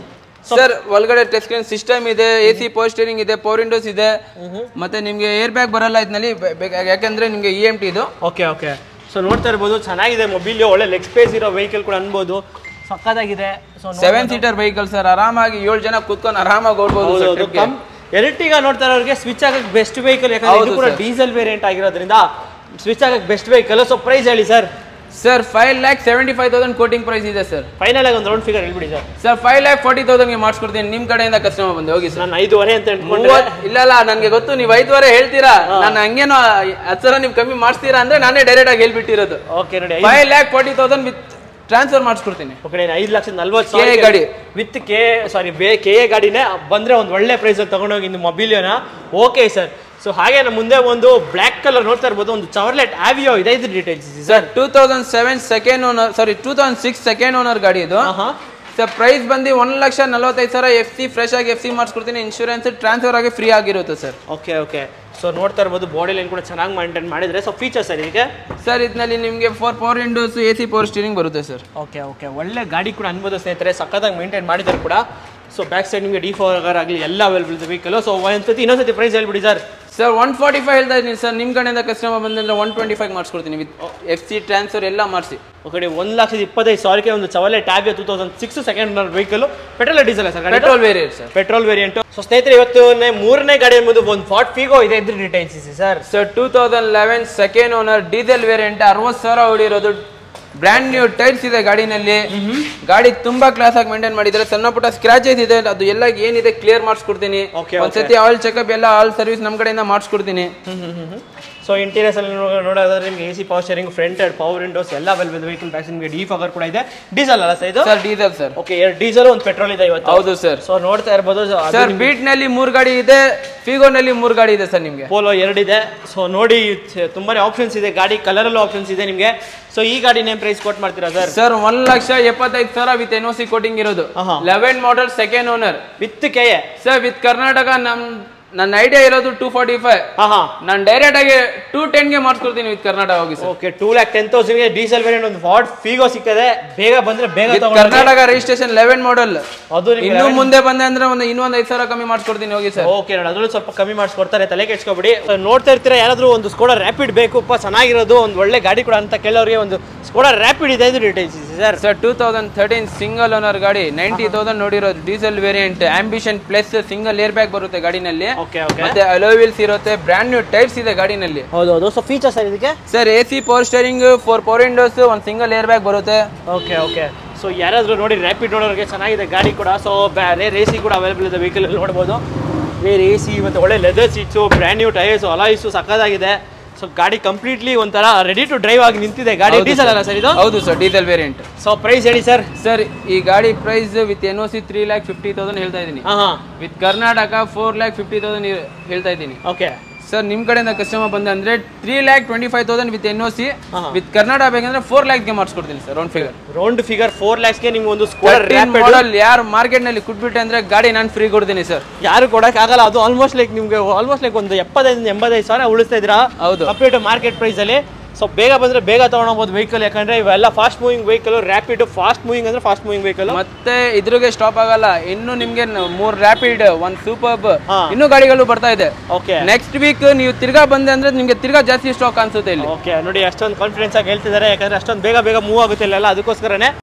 [SPEAKER 1] ಸರ್ ಒಳಗಡೆ ಟಚ್ ಸ್ಕ್ರೀನ್ ಸಿಸ್ಟಮ್ ಇದೆ ಎ ಸಿ ಪವರ್ ಸ್ಟೇರಿಂಗ್ ಇದೆ ಪವರ್ ವಿಂಡೋಸ್ ಇದೆ ಮತ್ತೆ ನಿಮ್ಗೆ ಏರ್ ಬ್ಯಾಗ್ ಬರಲ್ಲ ಇದ್ನಲ್ಲಿ ಬೆ- ಬೆ- ಯಾಕಂದ್ರೆ ನಿಮ್ಗೆ ಇ ಎಮ್ ಟಿ ಇದು
[SPEAKER 2] ಓಕೆ ಓಕೆ ಸೊ ನೋಡ್ತಾ ಇರ್ಬೋದು ಚೆನ್ನಾಗಿದೆ ಮೊಬಿಲಿಯೋ ಒಳ್ಳೆ ಲೆಗ್ ಸ್ಪೇಸ್ ಇರೋ ವೆಹಿಕಲ್ ಕೂಡ ಅನ್ಬೋದು ಸಕ್ಕತ್ತಾಗಿದೆ so
[SPEAKER 1] seven seater vehicle sir ಆರಾಮಾಗಿ ಏಳು ಜನ ಕೂತ್ಕೊಂಡು ಆರಾಮಾಗಿ ಓಡ್ಬೋದು sir trip ಗೆ.
[SPEAKER 2] ಎಲೆಕ್ಟ್ರಿಗ ನೋಡ್ತಾ ಇರೋರಿಗೆ ಸ್ವಿಚ್ ಆಗಕ್ಕೆ ಬೆಸ್ಟ್ ವೆಹಿಕಲ್ ಯಾಕಂದ್ರೆ ಇದು
[SPEAKER 1] ಹೌದು
[SPEAKER 2] ಕೂಡ
[SPEAKER 1] sir.
[SPEAKER 2] ಡೀಸೆಲ್ ವೇರಿಯಂಟ್ ಆಗಿರೋದ್ರಿಂದ ಸ್ವಿಚ್ ಆಗಕ್ಕೆ ಬೆಸ್ಟ್ ವೆಹಿಕಲ್ ಸೊ ಪ್ರೈಸ್ ಹೇಳಿ sir
[SPEAKER 1] sir five lakh seventy five thousand quoting price ಇದೆ ಸರ್
[SPEAKER 2] ಫೈನಲ್ ಆಗಿ ಒಂದು ರೌಂಡ್ ಫಿಗರ್ ಹೇಳ್ಬಿಡಿ sir
[SPEAKER 1] sir five lakh forty ತೌಸಂಡ್ಗೆ ಮಾಡಿಸ್ಕೊಡ್ತೀನಿ ನಿಮ್ಮ ಕಡೆಯಿಂದ ಕಸ್ಟಮರ್ ಬಂದು ಹೋಗಿ ಸರ್
[SPEAKER 2] ನಾನು ಐದುವರೆ ಅಂತ ಅನ್ಕೊಂಡ್ರೆ
[SPEAKER 1] ಮೂವತ್ ಇಲ್ಲ ಇಲ್ಲ ನನ್ಗೆ ಗೊತ್ತು ನೀವು ಐದುವರೆ ಹೇಳ್ತೀರಾ ನಾನು ಹಂಗೇನೋ ಹತ್ತು ಸಾವಿರ ನೀವು ಕಮ್ಮಿ ಮಾಡಿಸ್ತೀರಾ ಅಂದ್ರೆ ನಾನೇ ಡೈರೆಕ್ಟ್ ಆಗಿ ಹೇಳ್ಬಿಟ್ಟಿರೋದು
[SPEAKER 2] ಓಕೆ ನೋಡಿ
[SPEAKER 1] five lakh forty thousand with transfer ಮಾಡಿಸ್ಕೊಡ್ತೀನಿ
[SPEAKER 2] ಓಕೆ ನಾನು ಐದು ಲಕ್ಷದ ನಲ್ವತ್ತು
[SPEAKER 1] KA ಗಾಡಿ.
[SPEAKER 2] ವಿತ್ ಕೆ ಸಾರಿ ಬೇ ಕೆ ಎ ಗಾಡಿನೇ ಬಂದ್ರೆ ಒಂದು ಒಳ್ಳೆ ಪ್ರೈಸಲ್ಲಿ ತಗೊಂಡೋಗಿ ಇನ್ನು ಮೊಬಿಲಿಯೋನ ಓಕೆ ಸರ್ ಸೊ ಹಾಗೆ ನಮ್ಮ ಮುಂದೆ ಒಂದು ಬ್ಲ್ಯಾಕ್ ಕಲರ್ ನೋಡ್ತಾ ಇರ್ಬೋದು ಒಂದು ಚವರ್ಲೆಟ್ ಆವಿಯೋ ಇದೆ ಇದು details
[SPEAKER 1] sir two thousand seven second owner sorry two thousand six second owner ಗಾಡಿ ಇದು
[SPEAKER 2] ಹಾ
[SPEAKER 1] ಸರ್ ಪ್ರೈಸ್ ಬಂದು ಒಂದು ಲಕ್ಷ ನಲವತ್ತೈದು ಸಾವಿರ ಎಫ್ ಸಿ ಫ್ರೆಶ್ ಆಗಿ ಎಫ್ ಸಿ ಮಾಡಿಸ್ಕೊಡ್ತೀನಿ ಇನ್ಶೂರೆನ್ಸ್ ಟ್ರಾನ್ಸ್ಫರ್ ಆಗಿ ಫ್ರೀ ಆಗಿರುತ್ತೆ ಸರ್
[SPEAKER 2] ಓಕೆ ಓಕೆ ಸೊ ನೋಡ್ತಾ ಇರ್ಬೋದು ಬಾಡಿ ಲೈನ್ ಕೂಡ ಚೆನ್ನಾಗಿ ಮೇಂಟೈನ್ ಮಾಡಿದ್ರೆ ಸೊ ಫೀಚರ್ಸ್ ಸರ್ ಇದಕ್ಕೆ
[SPEAKER 1] ಸರ್ ಇದರಲ್ಲಿ ನಿಮಗೆ four power windows A C power steering ಬರುತ್ತೆ ಸರ್
[SPEAKER 2] ಓಕೆ ಓಕೆ ಒಳ್ಳೆ ಗಾಡಿ ಕೂಡ ಅನ್ಬೋದು ಸ್ನೇಹಿತರೆ ಸಖತ್ತಾಗಿ ಮೇಂಟೈನ್ ಮಾಡಿದ್ದಾರೆ ಕೂಡ ಸೊ ಬ್ಯಾಕ್ ಸೈಡ್ ನಿಮಗೆ ಡಿ ಫೋರ್ ಆಗಲಿ ಎಲ್ಲ ಅವೈಲೇಬಲ್ ಇದೆ ವೆಹಿಕಲ್ ಸೊ ಒಂದ್ಸತಿ ಇನ್ನೊಂದ್ಸತಿ ಪ್ರೈಸ್ ಹೇಳ್ಬಿಡಿ sir
[SPEAKER 1] sir one forty five ಹೇಳ್ತಾ ಇದ್ದೀನಿ ಸರ್ ನಿಮ್ಮ ಕಡೆಯಿಂದ ಕಸ್ಟಮರ್ ಬಂದಂದ್ರೆ ಒನ್ ಟ್ವೆಂಟಿ ಫೈವ್ ಮಾಡಿಸ್ಕೊಡ್ತೀನಿ ವಿತ್ ಎಫ್ ಸಿ ಟ್ರಾನ್ಸ್ಫರ್ ಎಲ್ಲ ಮಾಡಿಸಿ
[SPEAKER 2] ಕಡೆ ಒಂದು ಲಕ್ಷದ ಇಪ್ಪತ್ತೈದು ಸಾವಿರಕ್ಕೆ ಒಂದು ಚವಲೆ ಟ್ಯಾಬ್ two thousand six second vehicle petrol diesel sir
[SPEAKER 1] petrol variant sir
[SPEAKER 2] petrol variant so ಸ್ನೇಹಿತರೆ ಇವತ್ತು ಮೂರನೇ ಗಾಡಿ ಎಂಬುದು ಒಂದು ಫಾರ್ಟ್ ಫಿಗೋ ಇದೆ ಇದ್ರ ಡೀಟೇಲ್ಸ್ ಇದೆ sir
[SPEAKER 1] sir two thousand eleven second owner diesel variant ಅರವತ್ತು ಸಾವಿರ ಹೊಡಿರೋದು ಬ್ರ್ಯಾಂಡ್ ನ್ಯೂ ಟೈರ್ಸ್ ಇದೆ ಗಾಡಿನಲ್ಲಿ ಗಾಡಿ ತುಂಬಾ ಕ್ಲಾಸ್ ಆಗಿ ಮೇಂಟೈನ್ ಮಾಡಿದ್ರೆ ಸಣ್ಣ ಪುಟ್ಟ ಸ್ಕ್ರಾಚಸ್ ಇದೆ ಅದು ಎಲ್ಲ ಏನಿದೆ ಕ್ಲಿಯರ್ ಮಾಡಿಸ್ಕೊಡ್ತೀನಿ
[SPEAKER 2] Okay,
[SPEAKER 1] ಒಂದ್ಸತಿ ಆಯಿಲ್ ಚೆಕಪ್ ಎಲ್ಲ ಆಲ್ ಸರ್ವಿಸ್ ನಮ್ಮ ಕಡೆಯಿಂದ ಮಾಡಿಸ್ಕೊಡ್ತೀನಿ
[SPEAKER 2] ಸೊ ಇಂಟೀರಿಯರ್ಸ್ ಅಲ್ಲಿ ನೋ- ನೋಡೋದಾದ್ರೆ ನಿಮಗೆ A C power steering front and power windows ಎಲ್ಲ ಅವೈಲೇಬಲ್ ವೆಹಿಕಲ್ ಬ್ಯಾಕ್ ನಿಮಗೆ ಡಿ ಫಾಗರ್ ಕೂಡ ಇದೆ ಡೀಸೆಲ್ ಅಲ್ಲ ಸರ್ ಇದು
[SPEAKER 1] ಸರ್ ಡೀಸೆಲ್ ಸರ್
[SPEAKER 2] ಓಕೆ ಎರಡು ಡೀಸೆಲ್ ಒಂದು ಪೆಟ್ರೋಲ್ ಇದೆ ಇವತ್ತು
[SPEAKER 1] ಹೌದು ಸರ್
[SPEAKER 2] ಸೊ ನೋಡ್ತಾ ಇರ್ಬೋದು so ಅದು
[SPEAKER 1] ಸರ್ ಬೀಟ್ ನಲ್ಲಿ ಮೂರ್ ಗಾಡಿ ಇದೆ ಫಿಗೋನಲ್ಲಿ ಮೂರ್ ಗಾಡಿ ಇದೆ ಸರ್ ನಿಮ್ಗೆ
[SPEAKER 2] ಪೋಲೋ ಎರಡಿದೆ ಸೊ ನೋಡಿ ಛೆ, ತುಂಬಾನೇ ಆಪ್ಷನ್ಸ್ ಇದೆ ಗಾಡಿ ಕಲರ್ ಅಲ್ಲೂ ಆಪ್ಷನ್ಸ್ ಇದೆ ನಿಮಗೆ ಸೊ ಈ ಗಾಡಿ ನೇಮ್ ಪ್ರೈಸ್ ಕೊಟ್ ಮಾಡ್ತೀರಾ ಸರ್
[SPEAKER 1] ಸರ್ ಒಂದ್ ಲಕ್ಷ ಎಪ್ಪತ್ತೈದು ಸಾವಿರ with N O C quoting ಇರೋದು
[SPEAKER 2] ಆಹಾ.
[SPEAKER 1] Eleven model second owner
[SPEAKER 2] with K A
[SPEAKER 1] sir with Karnataka ನಮ್ ನನ್ನ ಐಡಿಯಾ ಇರೋದು ಟೂ ಫಾರ್ಟಿ ಫೈವ್
[SPEAKER 2] ಹಾ ಹಾ
[SPEAKER 1] ನಾನು ಡೈರೆಕ್ಟ್ ಆಗಿ ಟೂ ಟೆನ್ಗೆ ಮಾಡಿಸ್ಕೊಡ್ತೀನಿ ವಿತ್ ಕರ್ನಾಟಕ ಹೋಗಿ sir
[SPEAKER 2] okay two lakh ten ತೌಸಂಡ್ಗೆ ಡೀಸೆಲ್ ವೇರಿಯಂಟ್ ಒಂದು ಫಾರ್ಟ್ ಫಿಗೋ ಸಿಗ್ತದೆ ಬೇಗ ಬಂದ್ರೆ ಬೇಗ
[SPEAKER 1] ವಿತ್
[SPEAKER 2] ತಗೊಂಡು
[SPEAKER 1] ಕರ್ನಾಟಕ ರಿಜಿಸ್ಟ್ರೇಷನ್ ಲೆವೆನ್ ಮಾಡಲ್
[SPEAKER 2] ಅದು ನಿಮ್ಗೆ
[SPEAKER 1] ಇನ್ನು ಮುಂದೆ ಬಂದೆ ಅಂದ್ರೆ ಒಂದು ಇನ್ನೊಂದು ಐದು ಸಾವಿರ ಕಮ್ಮಿ ಮಾಡಿಸ್ಕೊಡ್ತೀನಿ ಹೋಗಿ ಸರ್
[SPEAKER 2] ಓಕೆ ನೋಡಿ ಅದರಲ್ಲೂ ಸ್ವಲ್ಪ ಕಮ್ಮಿ ಮಾಡಿಸ್ಕೊಡ್ತಾರೆ ತಲೆ ಕೆಡ್ಸ್ಕೊಬಿಡಿ So, ನೋಡ್ತಾ ಇರ್ತೀರಾ ಯಾರಾದ್ರೂ ಒಂದು ಸ್ಕೋಡಾ ರ್ಯಾಪಿಡ್ ಬೇಕಪ್ಪ ಚೆನ್ನಾಗಿರೋದು ಒಂದು ಒಳ್ಳೆ ಗಾಡಿ ಕೂಡ ಅಂತ ಕೇಳೋರಿಗೆ ಒಂದು ಸ್ಕೋಡಾ ರ್ಯಾಪಿಡ್ ಇದೆ ಇದು ಡೀಟೇಲ್ಸ್ ಇದೆ sir
[SPEAKER 1] sir two thousand thirteen single owner ಗಾಡಿ ನೈಂಟಿ ತೌಸಂಡ್ ನೋಡಿರೋದು diesel variant ambition plus single air bag ಬರುತ್ತೆ ಗಾಡಿನಲ್ಲಿ
[SPEAKER 2] ಓಕೆ ಓಕೆ
[SPEAKER 1] ಮತ್ತೆ ಅಲೋವಿಲ್ಸ್ ಇರುತ್ತೆ ಬ್ರ್ಯಾಂಡ್ ನ್ಯೂ ಟೈರ್ಸ್ ಇದೆ ಗಾಡಿನಲ್ಲಿ
[SPEAKER 2] ಹೌದು ಹೌದು ಸೊ ಫೀಚರ್ಸ್ ಇದಕ್ಕೆ
[SPEAKER 1] sir A C power steering four power windows ಒಂದು ಸಿಂಗಲ್ ಏರ್ ಬ್ಯಾಗ್ ಬರುತ್ತೆ
[SPEAKER 2] ಓಕೆ ಓಕೆ ಸೊ ಯಾರಾದರೂ ನೋಡಿ ರ್ಯಾಪಿಡ್ ನೋಡೋರಿಗೆ ಚೆನ್ನಾಗಿದೆ ಗಾಡಿ ಕೂಡ ಸೊ ರೇರ್ ಎ ಸಿ ಕೂಡ ಅವೈಲೇಬಲ್ ಇದೆ ವೆಹಿಕಲ್ ನೋಡ್ಬೋದು ರೇರ್ ಎ ಸಿ ಮತ್ತು ಒಳ್ಳೆ leather seats brand new tyres alloys ಸಕ್ಕದಾಗಿದೆ ಸೊ ಗಾಡಿ ಕಂಪ್ಲೀಟ್ಲಿ ಒಂಥರ ರೆಡಿ ಟು ಡ್ರೈವ್ ಆಗಿ ನಿಂತಿದೆ ಗಾಡಿ
[SPEAKER 1] ಹೌದು
[SPEAKER 2] ಡೀಸೆಲ್
[SPEAKER 1] sir.
[SPEAKER 2] ಅಲ್ಲ ಸರ್ ಇದು
[SPEAKER 1] ಹೌದು sir diesel variant
[SPEAKER 2] so price ಹೇಳಿ ಸರ್
[SPEAKER 1] ಸರ್ ಈ ಗಾಡಿ price with N O C three lakh fifty thousand ಹೇಳ್ತಾ ಇದ್ದೀನಿ
[SPEAKER 2] ಹಾಂ ಹಾಂ
[SPEAKER 1] with Karnataka four lakh fifty thousand ಹೇಳ್ತಾ ಇದ್ದೀನಿ
[SPEAKER 2] ಓಕೆ
[SPEAKER 1] ಸರ್ ನಿಮ್ಮ ಕಡೆಯಿಂದ ಕಸ್ಟಮರ್ ಬಂದೆ ಅಂದ್ರೆ three lakh twenty five thousand with N O C
[SPEAKER 2] ಹಾ.
[SPEAKER 1] ವಿತ್ ಕರ್ನಾಟಕ ಬೇಕಂದ್ರೆ ಫೋರ್ ಲ್ಯಾಕ್ಗೆ ಮಾಡಿಸ್ಕೊಡ್ತೀನಿ sir round figure
[SPEAKER 2] round figure four ಲ್ಯಾಕ್ಸ್ಗೆ ನಿಮ್ಗೆ ಒಂದು ಸ್ಕೋಡರ್ ರ್ಯಾಪಿಡ್
[SPEAKER 1] ಮಾಡಲ್ ಯಾರು ಮಾರ್ಕೆಟ್ ನಲ್ಲಿ ಕುಟ್ಬಿಟ್ಟೆ ಅಂದ್ರೆ ಗಾಡಿ ನಾನು ಫ್ರೀ ಕೊಡ್ತೀನಿ ಸರ್
[SPEAKER 2] ಯಾರು ಕೊಡಕ್ ಆಗಲ್ಲ ಅದು ಆಲ್ಮೋಸ್ಟ್ ಲೈಕ್ ನಿಮ್ಗೆ ಆಲ್ಮೋಸ್ಟ್ ಲೈಕ್ ಒಂದು ಎಪ್ಪತ್ತೈದು ಎಂಬತ್ತೈದು ಸಾವಿರ ಉಳಿಸ್ತಾ ಇದ್ದೀರಾ
[SPEAKER 1] ಹೌದು.
[SPEAKER 2] ಕಂಪ್ಲೀಟ್ ಮಾರ್ಕೆಟ್ ಪ್ರೈಸ್ ಅಲ್ಲಿ ಸೊ ಬೇಗ ಬಂದ್ರೆ ಬೇಗ ತಗೊಂಡೋಗ್ಬೋದು ವೆಹಿಕಲ್ ಯಾಕಂದ್ರೆ ಇವೆಲ್ಲ fast moving vehicle Rapid fast moving ಅಂದ್ರೆ ಫಾಸ್ಟ್ ಮೂವಿಂಗ್ ವೆಹಿಕಲ್
[SPEAKER 1] ಮತ್ತೆ ಇದ್ರಿಗೆ ಸ್ಟಾಪ್ ಆಗಲ್ಲ ಇನ್ನು ನಿಮ್ಗೆ ನ- ಮೂರ್ ರ್ಯಾಪಿಡ್ ಒಂದ್ ಸೂಪರ್ಬ್
[SPEAKER 2] ಹಾ.
[SPEAKER 1] ಇನ್ನೂ ಗಾಡಿಗಳು ಬರ್ತಾ ಇದೆ
[SPEAKER 2] ಓಕೆ
[SPEAKER 1] ನೆಕ್ಸ್ಟ್ ವೀಕ್ ನೀವು ತಿರ್ಗಾ ಬಂದೆ ಅಂದ್ರೆ ನಿಮ್ಗೆ ತಿರ್ಗಾ ಜಾಸ್ತಿ ಸ್ಟಾಕ್ ಅನ್ಸುತ್ತೆ ಇಲ್ಲಿ
[SPEAKER 2] ಓಕೆ ನೋಡಿ ಅಷ್ಟೊಂದು ಕಾನ್ಫಿಡೆನ್ಸ್ ಆಗಿ ಹೇಳ್ತಿದ್ದಾರೆ ಯಾಕಂದ್ರೆ ಅಷ್ಟೊಂದು ಬೇಗ ಬೇಗ ಮೂವ್ ಆಗುತ್ತೆ ಇಲ್ಲೆಲ್ಲ ಅದಕ್ಕೋಸ್ಕರನೇ